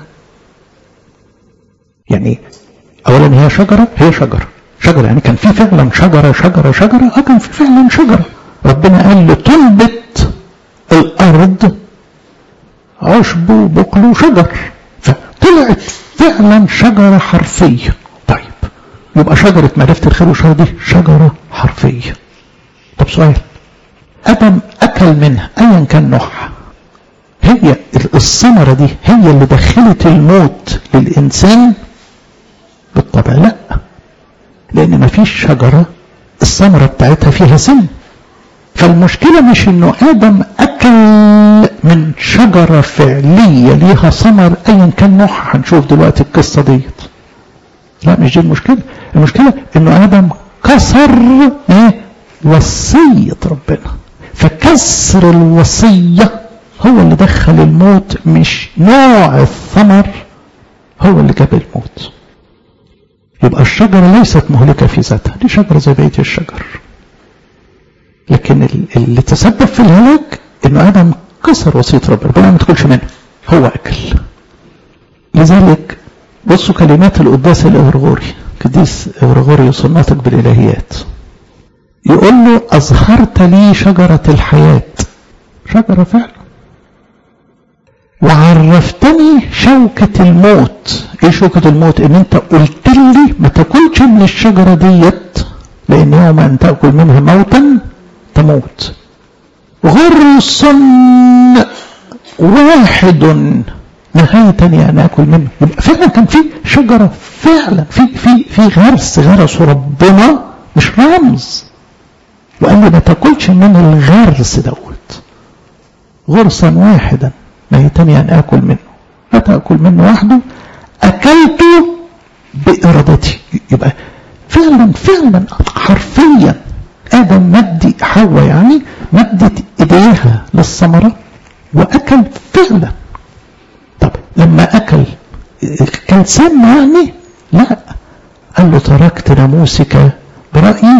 يعني أولا هي شجرة هي شجرة شجرة يعني كان في فعلا شجرة شجرة شجرة اه كان في فعلا شجرة ربنا قال له تنبت الأرض عشب وبقل وشجر فطلعت فعلا شجرة حرفية طيب يبقى شجرة معرفة الخير والشر دي شجرة حرفية طب سؤال ادم اكل منها ايا كان نوعها هي الثمره دي هي اللي دخلت الموت للانسان بالطبع لا لان ما فيش شجره الثمره بتاعتها فيها سم فالمشكله مش انه ادم اكل من شجره فعليه ليها ثمر ايا كان نوعها هنشوف دلوقتي القصه ديت لا مش دي المشكله المشكله انه ادم كسر ايه وصية ربنا فكسر الوصية هو اللي دخل الموت مش نوع الثمر هو اللي جاب الموت يبقى الشجرة ليست مهلكة في ذاتها دي شجرة زي بقية الشجر لكن اللي تسبب في الهلاك انه ادم كسر وصية ربنا ربنا ما تاكلش منه هو أكل لذلك بصوا كلمات القداس الإغرغوري قديس إغرغوريوس الناطق بالإلهيات يقول له أظهرت لي شجرة الحياة شجرة فعلا وعرفتني شوكة الموت ايه شوكة الموت ان انت قلت لي ما تاكلش من الشجرة ديت لان يوم ان تأكل منها موتا تموت غرص واحد نهايتني ان اكل منه يبقى فعلا كان في شجرة فعلا في في في غرس غرسه ربنا مش رمز وقال لي ما تاكلش من الغرس دوت غرسا واحدا نهيتني أن آكل منه لا تأكل منه وحده أكلت بإرادتي يبقى فعلا فعلا حرفيا آدم مد حواء يعني مدت إيديها للثمرة وأكل فعلا طب لما أكل كان سم يعني لا قال له تركت ناموسك برأيي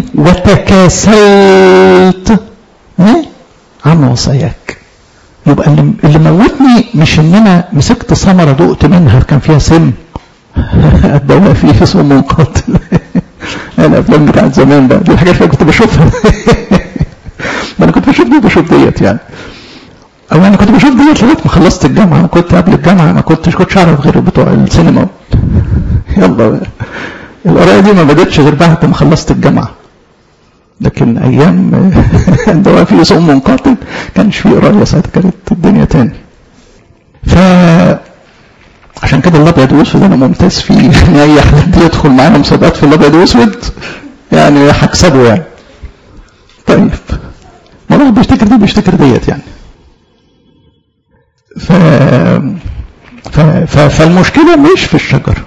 وتكاسلت عن وصاياك يبقى اللي, اللي موتني مش ان انا مسكت ثمره دقت منها كان فيها سم الدواء فيه سم منقاتل الافلام بتاعت زمان بقى دي الحاجات اللي كنت بشوفها ما انا كنت بشوف دي بشوف ديت يعني او انا كنت بشوف ديت لغايه ما خلصت الجامعه انا كنت قبل الجامعه ما كنتش كنتش اعرف غير بتوع السينما يلا القرايه دي ما بدتش غير بعد ما خلصت الجامعه لكن ايام الدواء فيه صوم منقاتل كانش فيه قرايه ساعتها كانت الدنيا تاني ف عشان كده الابيض والاسود انا ممتاز فيه يعني اي حد يدخل معانا مسابقات في الابيض والاسود يعني هكسبه يعني طيب ما الواحد بيفتكر دي بيفتكر ديت يعني ف... ف... ف... فالمشكله مش في الشجر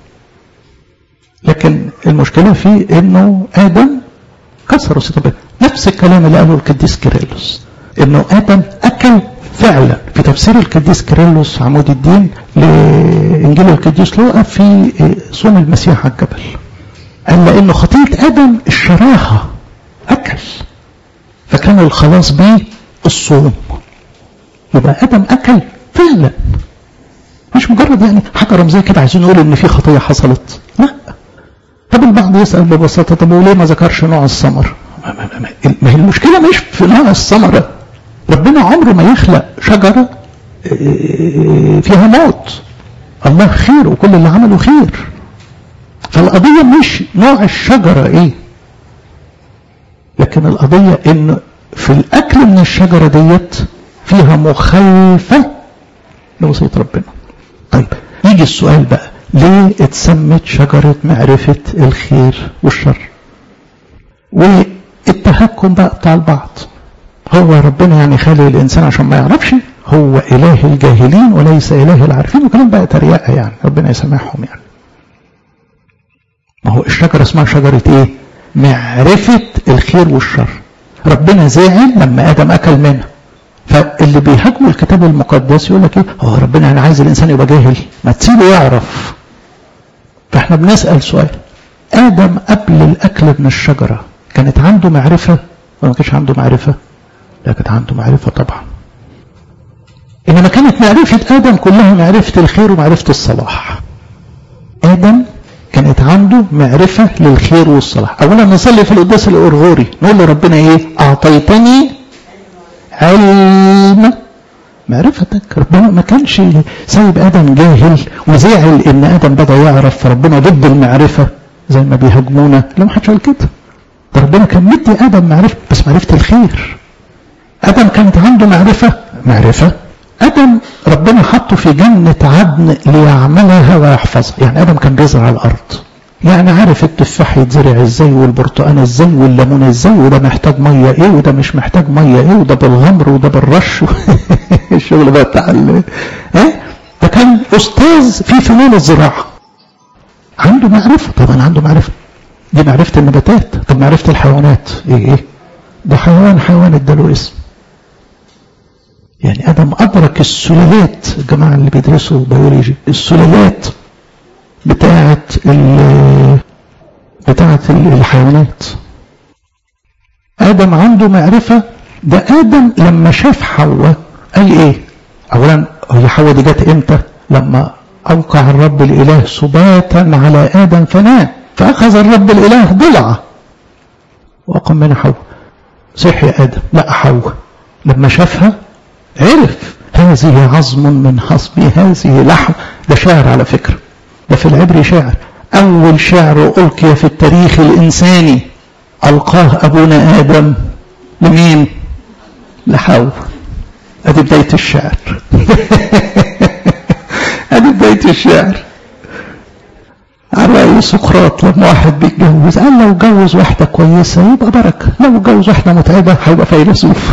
لكن المشكله في انه ادم كسر وصية ربنا نفس الكلام اللي قاله القديس كيرلس انه ادم اكل فعلا في تفسير القديس كيرلس عمود الدين لانجيل القديس لوقا في صوم المسيح على الجبل قال لانه خطيه ادم الشراهه اكل فكان الخلاص بيه الصوم يبقى ادم اكل فعلا مش مجرد يعني حاجه رمزيه كده عايزين نقول ان في خطيه حصلت لا طب البعض يسأل ببساطة طب وليه ما ذكرش نوع الثمر؟ ما هي المشكلة مش في نوع الثمرة ربنا عمره ما يخلق شجرة فيها موت الله خير وكل اللي عمله خير فالقضية مش نوع الشجرة ايه لكن القضية ان في الاكل من الشجرة ديت فيها مخالفة لوصية ربنا طيب يجي السؤال بقى ليه اتسمت شجرة معرفة الخير والشر والتهكم بقى بتاع البعض هو ربنا يعني خالق الإنسان عشان ما يعرفش هو إله الجاهلين وليس إله العارفين وكلام بقى تريقة يعني ربنا يسامحهم يعني ما هو الشجرة اسمها شجرة ايه معرفة الخير والشر ربنا زعل لما آدم أكل منها فاللي بيهاجموا الكتاب المقدس يقول لك ايه هو ربنا يعني عايز الانسان يبقى جاهل ما تسيبه يعرف فاحنا بنسال سؤال ادم قبل الاكل من الشجره كانت عنده معرفه ولا ما كانش عنده معرفه لا كانت عنده معرفه طبعا انما كانت معرفه ادم كلها معرفه الخير ومعرفه الصلاح ادم كانت عنده معرفة للخير والصلاح أولا نصلي في القداس الأرغوري نقول لربنا إيه أعطيتني علم معرفتك ربنا ما كانش سايب ادم جاهل وزعل ان ادم بدا يعرف فربنا ضد المعرفه زي ما بيهاجمونا لا ما حدش قال كده ده ربنا كان مدي ادم معرفه بس معرفه الخير ادم كانت عنده معرفه معرفه ادم ربنا حطه في جنه عدن ليعملها ويحفظها يعني ادم كان بيزرع الارض يعني عارف التفاح يتزرع ازاي والبرتقال ازاي والليمون ازاي وده محتاج ميه ايه وده مش محتاج ميه ايه وده بالغمر وده بالرش الشغل بقى بتاع ها ده كان استاذ في فنون الزراعه عنده معرفه طبعا عنده معرفه دي معرفه النباتات طب معرفه الحيوانات ايه ايه ده حيوان حيوان اداله اسم يعني ادم ادرك السلالات الجماعه اللي بيدرسوا بيولوجي السلالات بتاعة بتاعة الحيوانات آدم عنده معرفة ده آدم لما شاف حواء قال ايه اولا هي حواء دي جت امتى لما اوقع الرب الاله سباتا على ادم فنام فاخذ الرب الاله ضلعه وقم من حواء صحي ادم لا حواء لما شافها عرف هذه عظم من عظمي هذه لحم ده شعر على فكره ده في العبري شعر اول شعر القي في التاريخ الانساني القاه ابونا ادم لمين لحواء ادي بدايه الشعر ادي بدايه الشعر على رأي سقراط لما واحد بيتجوز قال لو جوز واحدة كويسة يبقى بركة لو جوز واحدة متعبة هيبقى فيلسوف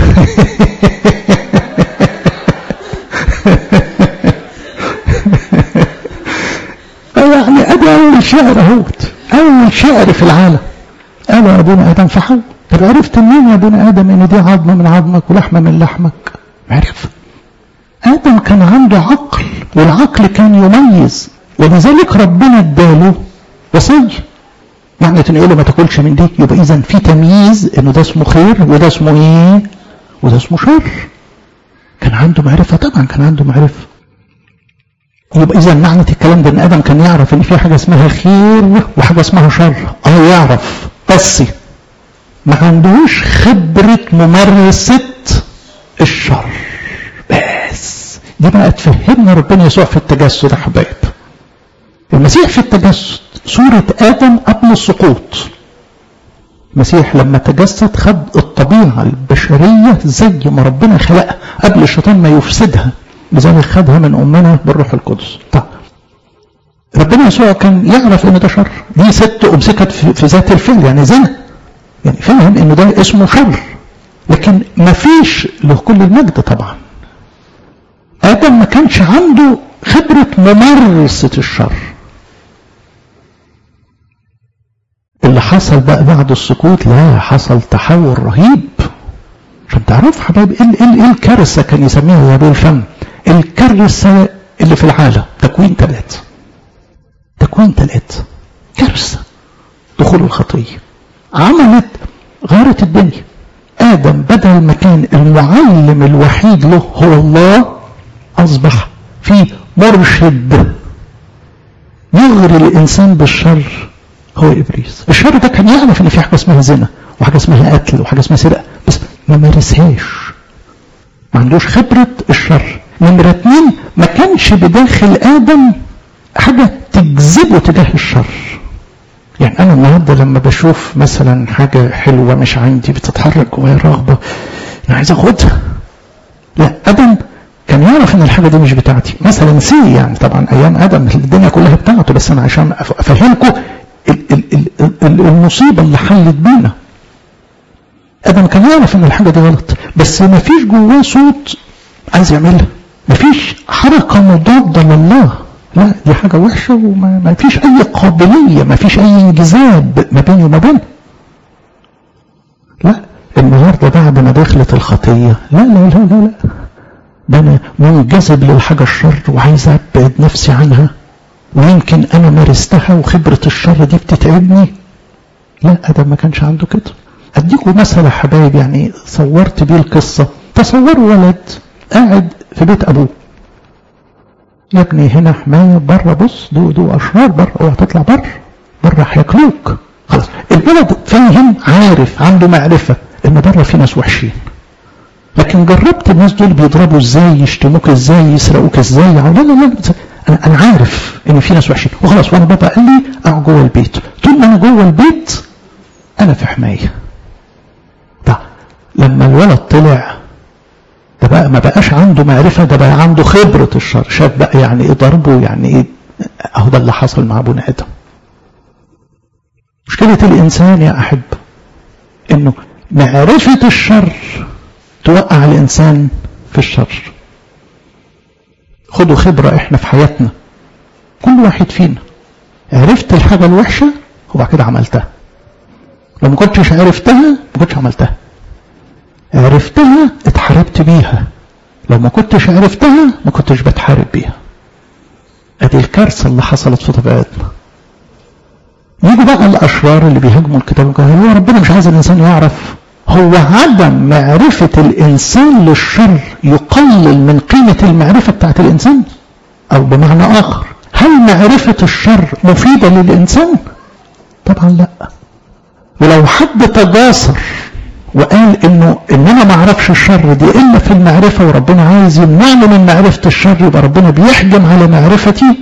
يعني ادي اول شعر اهوت اول شعر في العالم قال يا ابونا ادم فحل طب عرفت منين يا ابونا ادم ان دي عظمه من عظمك ولحمه من لحمك عرف ادم كان عنده عقل والعقل كان يميز ولذلك ربنا اداله وصيه يعني تنقله ما تاكلش من دي يبقى اذا في تمييز انه ده اسمه خير وده اسمه ايه وده اسمه شر كان عنده معرفه طبعا كان عنده معرفه يبقى اذا معنى الكلام ده ان ادم كان يعرف ان في حاجه اسمها خير وحاجه اسمها شر اه يعرف بس ما عندهوش خبره ممارسه الشر بس دي بقى تفهمنا ربنا يسوع في التجسد يا حبايب المسيح في التجسد صورة آدم قبل السقوط المسيح لما تجسد خد الطبيعة البشرية زي ما ربنا خلقها قبل الشيطان ما يفسدها لذلك خدها من أمنا بالروح القدس طيب ربنا يسوع كان يعرف ان ده شر دي ست امسكت في ذات الفعل يعني زنا يعني فاهم انه ده اسمه شر لكن ما فيش له كل المجد طبعا ادم ما كانش عنده خبرة ممارسة الشر اللي حصل بقى بعد السقوط لا حصل تحول رهيب عشان تعرف حبايب ايه ايه ايه الكارثه كان يسميها يا ابو الفم الكارثه اللي في العالم تكوين ثلاثه تكوين ثلاثه كارثه دخول الخطيه عملت غيرت الدنيا ادم بدل ما كان المعلم الوحيد له هو الله اصبح في مرشد يغري الانسان بالشر هو ابليس الشر ده كان يعرف ان في حاجه اسمها زنا وحاجه اسمها قتل وحاجه اسمها سرقه بس ما مارسهاش ما عندوش خبره الشر نمره اتنين ما كانش بداخل ادم حاجه تجذبه تجاه الشر يعني انا النهارده لما بشوف مثلا حاجه حلوه مش عندي بتتحرك جوايا رغبه انا عايز اخدها لا ادم كان يعرف ان الحاجه دي مش بتاعتي مثلا سي يعني طبعا ايام ادم الدنيا كلها بتاعته بس انا عشان افهمكم المصيبه اللي حلت بينا ادم كان يعرف ان الحاجه دي غلط بس ما فيش جواه صوت عايز يعملها ما فيش حركه مضاده لله لا دي حاجه وحشه وما ما فيش اي قابليه ما فيش اي انجذاب ما بيني وما بينه لا النهارده بعد ما دخلت الخطيه لا لا لا لا لا ده انا منجذب للحاجه الشر وعايز ابعد نفسي عنها ويمكن انا مارستها وخبره الشر دي بتتعبني لا ادم ما كانش عنده كده اديكم مثل يا حبايب يعني صورت بيه القصه تصوروا ولد قاعد في بيت ابوه يا ابني هنا حمايه بره بص دو دو اشرار بره اوعى تطلع بره بره هياكلوك خلاص الولد فاهم عارف عنده معرفه ان بره في ناس وحشين لكن جربت الناس دول بيضربوا ازاي يشتموك ازاي يسرقوك ازاي لا لا لا انا انا عارف ان في ناس وحشين وخلاص وانا بابا قال لي اقعد جوه البيت طول ما انا جوه البيت انا في حمايه طب لما الولد طلع ده بقى ما بقاش عنده معرفه ده بقى عنده خبره الشر شاف بقى يعني ايه ضربه يعني ايه اهو ده اللي حصل مع ابونا ادم مشكله الانسان يا احب انه معرفه الشر توقع الانسان في الشر خدوا خبرة احنا في حياتنا كل واحد فينا عرفت الحاجة الوحشة وبعد كده عملتها لو ما كنتش عرفتها ما كنتش عملتها عرفتها اتحاربت بيها لو ما كنتش عرفتها ما كنتش بتحارب بيها ادي الكارثة اللي حصلت في طبيعتنا يجوا بقى الاشرار اللي بيهاجموا الكتاب هو ربنا مش عايز الانسان يعرف هو عدم معرفة الإنسان للشر يقلل من قيمة المعرفة بتاعت الإنسان أو بمعنى آخر هل معرفة الشر مفيدة للإنسان طبعا لا ولو حد تجاسر وقال انه ان انا ما اعرفش الشر دي الا في المعرفه وربنا عايز يمنعني من معرفه الشر يبقى ربنا بيحجم على معرفتي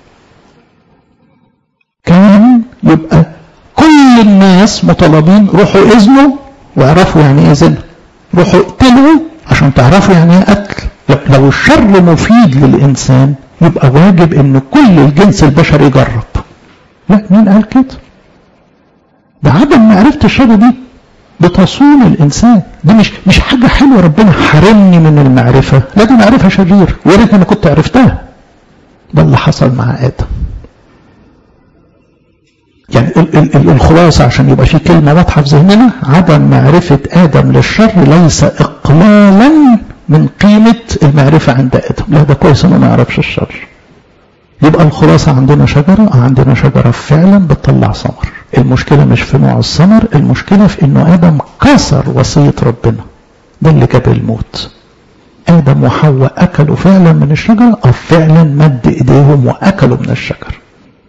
كان يبقى كل الناس مطالبين روحوا اذنوا واعرفوا يعني ايه زنا روحوا اقتلوا عشان تعرفوا يعني ايه قتل لو الشر مفيد للانسان يبقى واجب ان كل الجنس البشري يجرب لا مين قال كده ده عدم معرفه الشر دي بتصون الانسان دي مش مش حاجه حلوه ربنا حرمني من المعرفه لا دي معرفه شرير ويا ريت انا كنت عرفتها ده اللي حصل مع ادم يعني ال ال الخلاصة عشان يبقى في كلمة واضحة في ذهننا عدم معرفة آدم للشر ليس إقلالا من قيمة المعرفة عند آدم لا ده كويس إنه ما يعرفش الشر يبقى الخلاصة عندنا شجرة عندنا شجرة فعلا بتطلع ثمر المشكلة مش في نوع الثمر المشكلة في إنه آدم كسر وصية ربنا ده اللي جاب الموت آدم وحواء أكلوا فعلا من الشجرة أو فعلا مد إيديهم وأكلوا من الشجر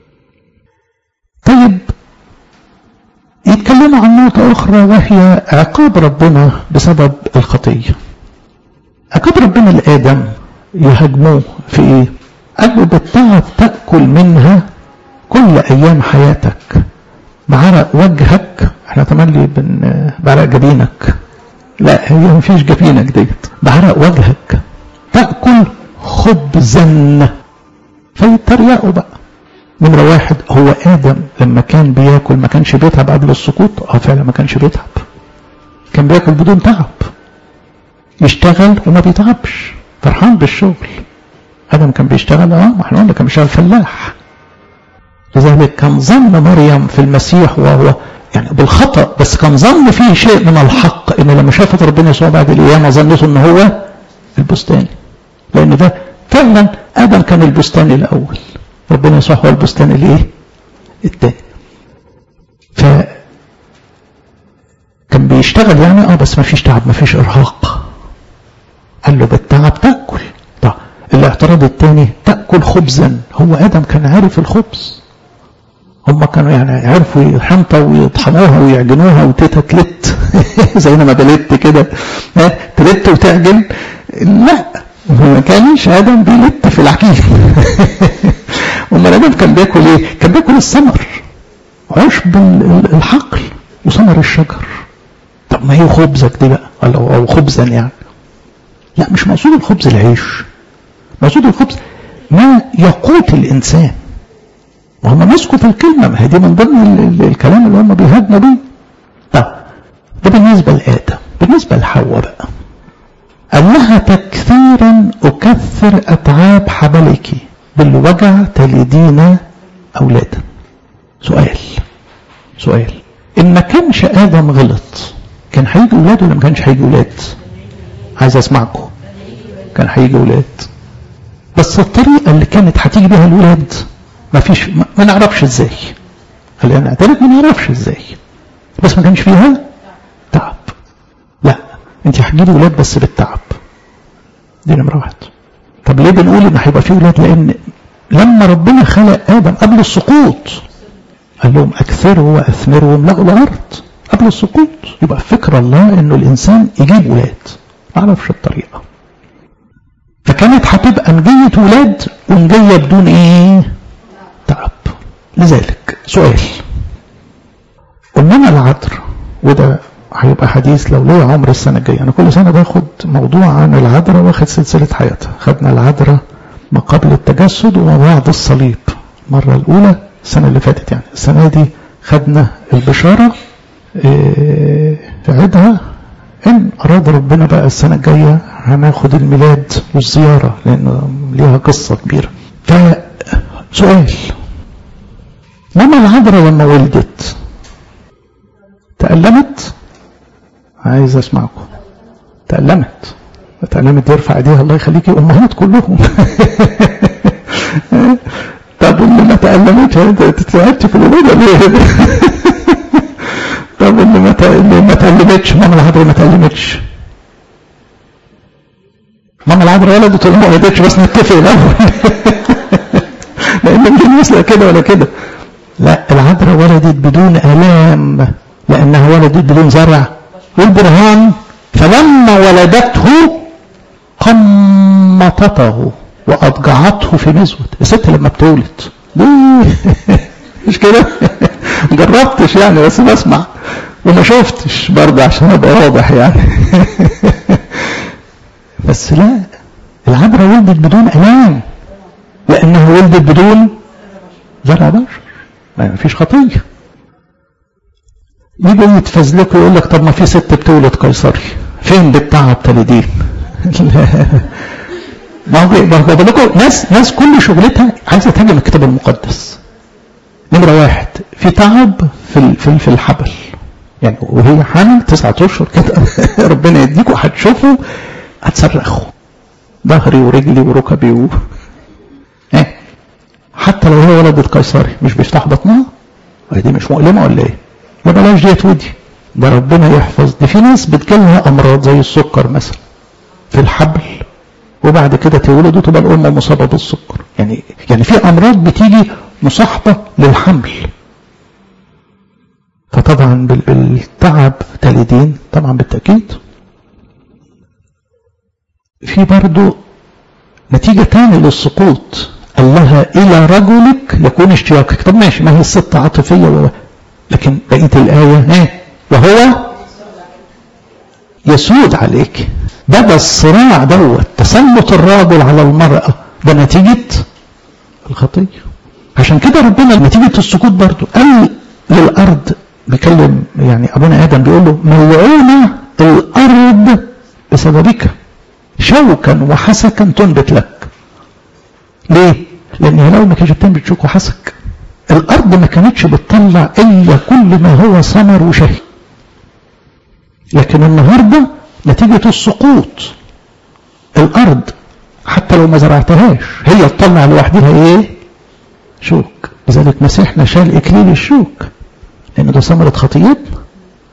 طيب يتكلموا عن نقطة أخرى وهي عقاب ربنا بسبب الخطية عقاب ربنا لآدم يهاجموه في إيه؟ قال له بالتعب تأكل منها كل أيام حياتك بعرق وجهك احنا تملي بن بعرق جبينك لا هي مفيش جبينك ديت بعرق وجهك تأكل خبزا فيتريقوا بقى نمرة واحد هو آدم لما كان بياكل ما كانش بيتعب قبل السقوط اه فعلا ما كانش بيتعب كان بياكل بدون تعب يشتغل وما بيتعبش فرحان بالشغل آدم كان بيشتغل اه ما احنا قلنا كان بيشتغل فلاح لذلك كان ظن مريم في المسيح وهو يعني بالخطأ بس كان ظن فيه شيء من الحق ان لما شافت ربنا يسوع بعد القيامة ظنته ان هو البستاني لان ده فعلا ادم كان البستاني الاول ربنا يسوع هو البستان الايه التاني ف كان بيشتغل يعني اه بس ما فيش تعب ما فيش ارهاق قال له بالتعب تاكل طب الاعتراض الثاني تاكل خبزا هو ادم كان عارف الخبز هم كانوا يعني عرفوا يحنطوا ويطحنوها ويعجنوها وتيتا تلت زي ما بلت كده تلت وتعجن لا ما كانش ادم بيلت في العجين امال ادم كان بياكل ايه كان بياكل الثمر عشب الحقل وثمر الشجر طب ما هي خبزك دي بقى او خبزا يعني لا مش مقصود الخبز العيش مقصود الخبز ما يقوت الانسان وهم مسكوا في الكلمه ما هي دي من ضمن الكلام اللي هم بيهاجموا بيه طب ده بالنسبه لادم بالنسبه لحواء بقى قال لها تكثيرا اكثر اتعاب حبلك بالوجع تلدين اولادا سؤال سؤال ان ما كانش ادم غلط كان هيجي اولاد ولا ما كانش هيجي اولاد عايز اسمعكم كان هيجي اولاد بس الطريقه اللي كانت هتيجي بيها الولاد ما فيش ما نعرفش ازاي خلينا نعترف ما نعرفش ازاي بس ما كانش فيها تعب لا انت هتجيبي ولاد بس بالتعب دي نمره واحد طب ليه بنقول ان هيبقى فيه ولاد لان لما ربنا خلق ادم قبل السقوط قال لهم اكثروا واثمروا واملأوا الارض قبل السقوط يبقى فكر الله انه الانسان يجيب ولاد ما اعرفش الطريقه فكانت هتبقى مجية ولاد ومجية بدون ايه تعب لذلك سؤال انما العذر وده هيبقى حديث لو ليا عمر السنة الجاية أنا كل سنة باخد موضوع عن العذراء واخد سلسلة حياتها خدنا العذراء ما قبل التجسد وما بعد الصليب المرة الأولى السنة اللي فاتت يعني السنة دي خدنا البشارة في عيدها إن أراد ربنا بقى السنة الجاية هناخد الميلاد والزيارة لأنه ليها قصة كبيرة فسؤال ماما العذراء لما ولدت تألمت عايز اسمعكم تألمت تألمت يرفع ايديها الله يخليكي امهات كلهم طب اللي ما تألمتش انت تعبت في الولادة ليه طب اللي ما اللي ما تألمتش ماما العذراء ما تألمتش ماما العذراء ولدت ولا ما ولدتش بس نتفق الاول لان مش مسألة كده ولا كده لا العذراء ولدت بدون الام لانها ولدت بدون زرع والبرهان فلما ولدته قمطته واضجعته في نزوة الست لما بتولد مش كده جربتش يعني بس بسمع وما شفتش برضه عشان ابقى واضح يعني بس لا العذراء ولدت بدون الام لانها ولدت بدون زرع بشر ما فيش خطيه يجوا يتفزلكوا يقول لك طب ما في ست بتولد قيصري فين بالتعب تلدين ما هو بقول لكم ناس ناس كل شغلتها عايزه تهاجم الكتاب المقدس نمره واحد في تعب في في في الحبل يعني وهي حامل تسعة اشهر كده ربنا يديكوا هتشوفوا هتصرخوا ظهري ورجلي وركبي و... ايه حتى لو هي ولدت قيصري مش بيفتح بطنها دي مش مؤلمه ولا ايه؟ ما بلاش ديت ودي ده ربنا يحفظ دي في ناس بتجيلها امراض زي السكر مثلا في الحبل وبعد كده تولد وتبقى الام مصابه بالسكر يعني يعني في امراض بتيجي مصاحبه للحمل فطبعا بالتعب تلدين طبعا بالتاكيد في برضو نتيجة تاني للسقوط قال لها إلى رجلك يكون اشتياقك طب ماشي ما هي الست عاطفية و... لكن بقية الآية ايه وهو يسود عليك ده ده الصراع دوت تسلط الرجل على المرأة ده نتيجة الخطية عشان كده ربنا نتيجة السقوط برضو قال للأرض بيكلم يعني أبونا آدم بيقول له ملعونة الأرض بسببك شوكا وحسكا تنبت لك ليه؟ لأن لو ما كانتش بتنبت شوك وحسك الأرض ما كانتش بتطلع إلا كل ما هو ثمر وشهي لكن النهاردة نتيجة السقوط الأرض حتى لو ما زرعتهاش هي تطلع لوحدها إيه؟ شوك لذلك مسيحنا شال إكليل الشوك لأن ده ثمرة خطيتنا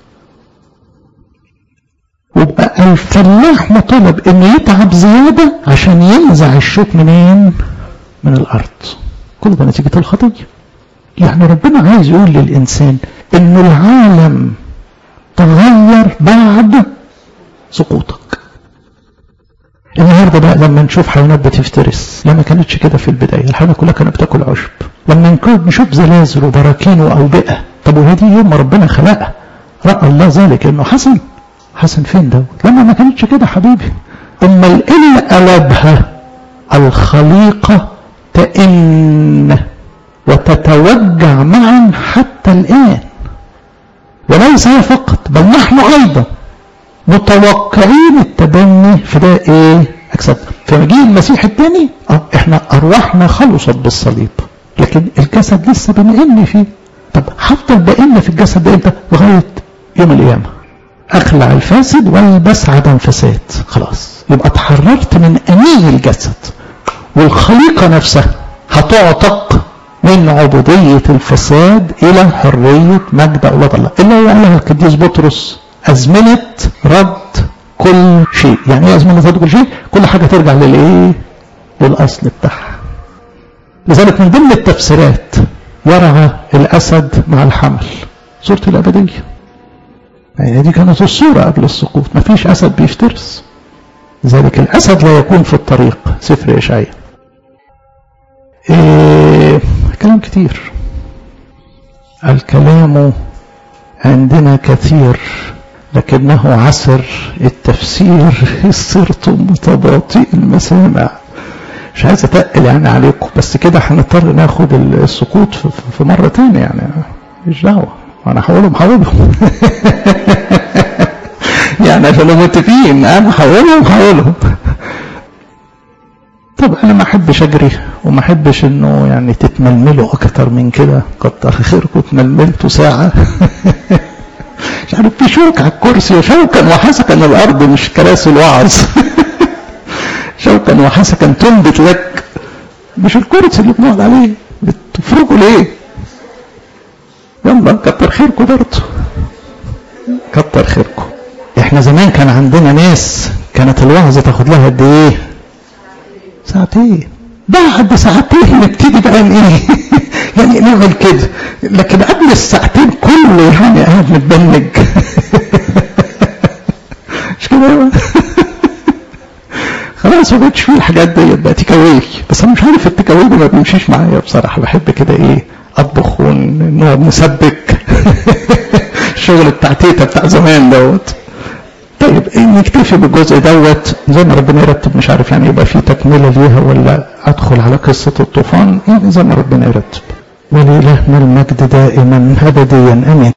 وبقى الفلاح مطالب انه يتعب زيادة عشان ينزع الشوك منين من الارض كل ده نتيجة الخطية يعني ربنا عايز يقول للانسان انه العالم تغير بعد سقوطك النهارده بقى لما نشوف حيوانات بتفترس لا ما كانتش كده في البدايه الحيوانات كلها كانت بتاكل عشب لما نشوف زلازل وبراكين واوبئه طب وهذه يوم ما ربنا خلقها راى الله ذلك انه حسن حسن فين دوت لما ما كانتش كده حبيبي امال اللي قلبها الخليقه تئن وتتوجع معا حتى الان وليس هي فقط بل نحن ايضا متوقعين التبني في ده ايه اجساد في مجيء المسيح الثاني اه احنا ارواحنا خلصت بالصليب لكن الجسد لسه بنئن فيه طب هفضل بئن في الجسد ده امتى لغايه يوم القيامه اخلع الفاسد والبس عدم فساد خلاص يبقى اتحررت من انين الجسد والخليقه نفسها هتعتق من عبودية الفساد إلى حرية مجد أولاد الله إلا هو قالها القديس بطرس أزمنة رد كل شيء يعني إيه أزمنة رد كل شيء كل حاجة ترجع للإيه للأصل بتاعها لذلك من ضمن التفسيرات يرعى الأسد مع الحمل صورة الأبدية يعني دي كانت الصورة قبل السقوط ما فيش أسد بيفترس لذلك الأسد لا يكون في الطريق سفر إشعياء إيه كلام كتير الكلام عندنا كثير لكنه عسر التفسير صرت متباطئ المسامع مش عايز اتقل يعني عليكم بس كده هنضطر ناخد السقوط في مرة تانية يعني مش دعوة انا هقولهم هقولهم يعني عشان متفقين انا هقولهم هقولهم طب انا ما احبش اجري وما احبش انه يعني تتململوا اكتر من كده كتر خيركم تململتوا ساعه مش عارف في شوك على الكرسي شوكا وحسكا الارض مش كراسي الوعظ شوكا وحسكا تنبت لك مش الكرسي اللي بنقعد عليه بتفرقوا ليه يلا كتر خيركم برضه كتر خيركم احنا زمان كان عندنا ناس كانت الوعظة تاخد لها قد ايه ساعتين بعد ساعتين نبتدي بقى ايه يعني نعمل كده لكن قبل الساعتين كله يعني قاعد متبنج مش كده خلاص ما بقتش فيه الحاجات ديت بقى تكاوي بس انا مش عارف التكاوي دي ما بيمشيش معايا بصراحه بحب كده ايه اطبخ ونقعد نسبك الشغل بتاع تيتا بتاع زمان دوت طيب نكتفي بالجزء دوت زي ما ربنا يرتب مش عارف يعني يبقى في تكمله ليها ولا ادخل على قصه الطوفان يعني زي ما ربنا يرتب ولإلهنا المجد دائما ابديا امين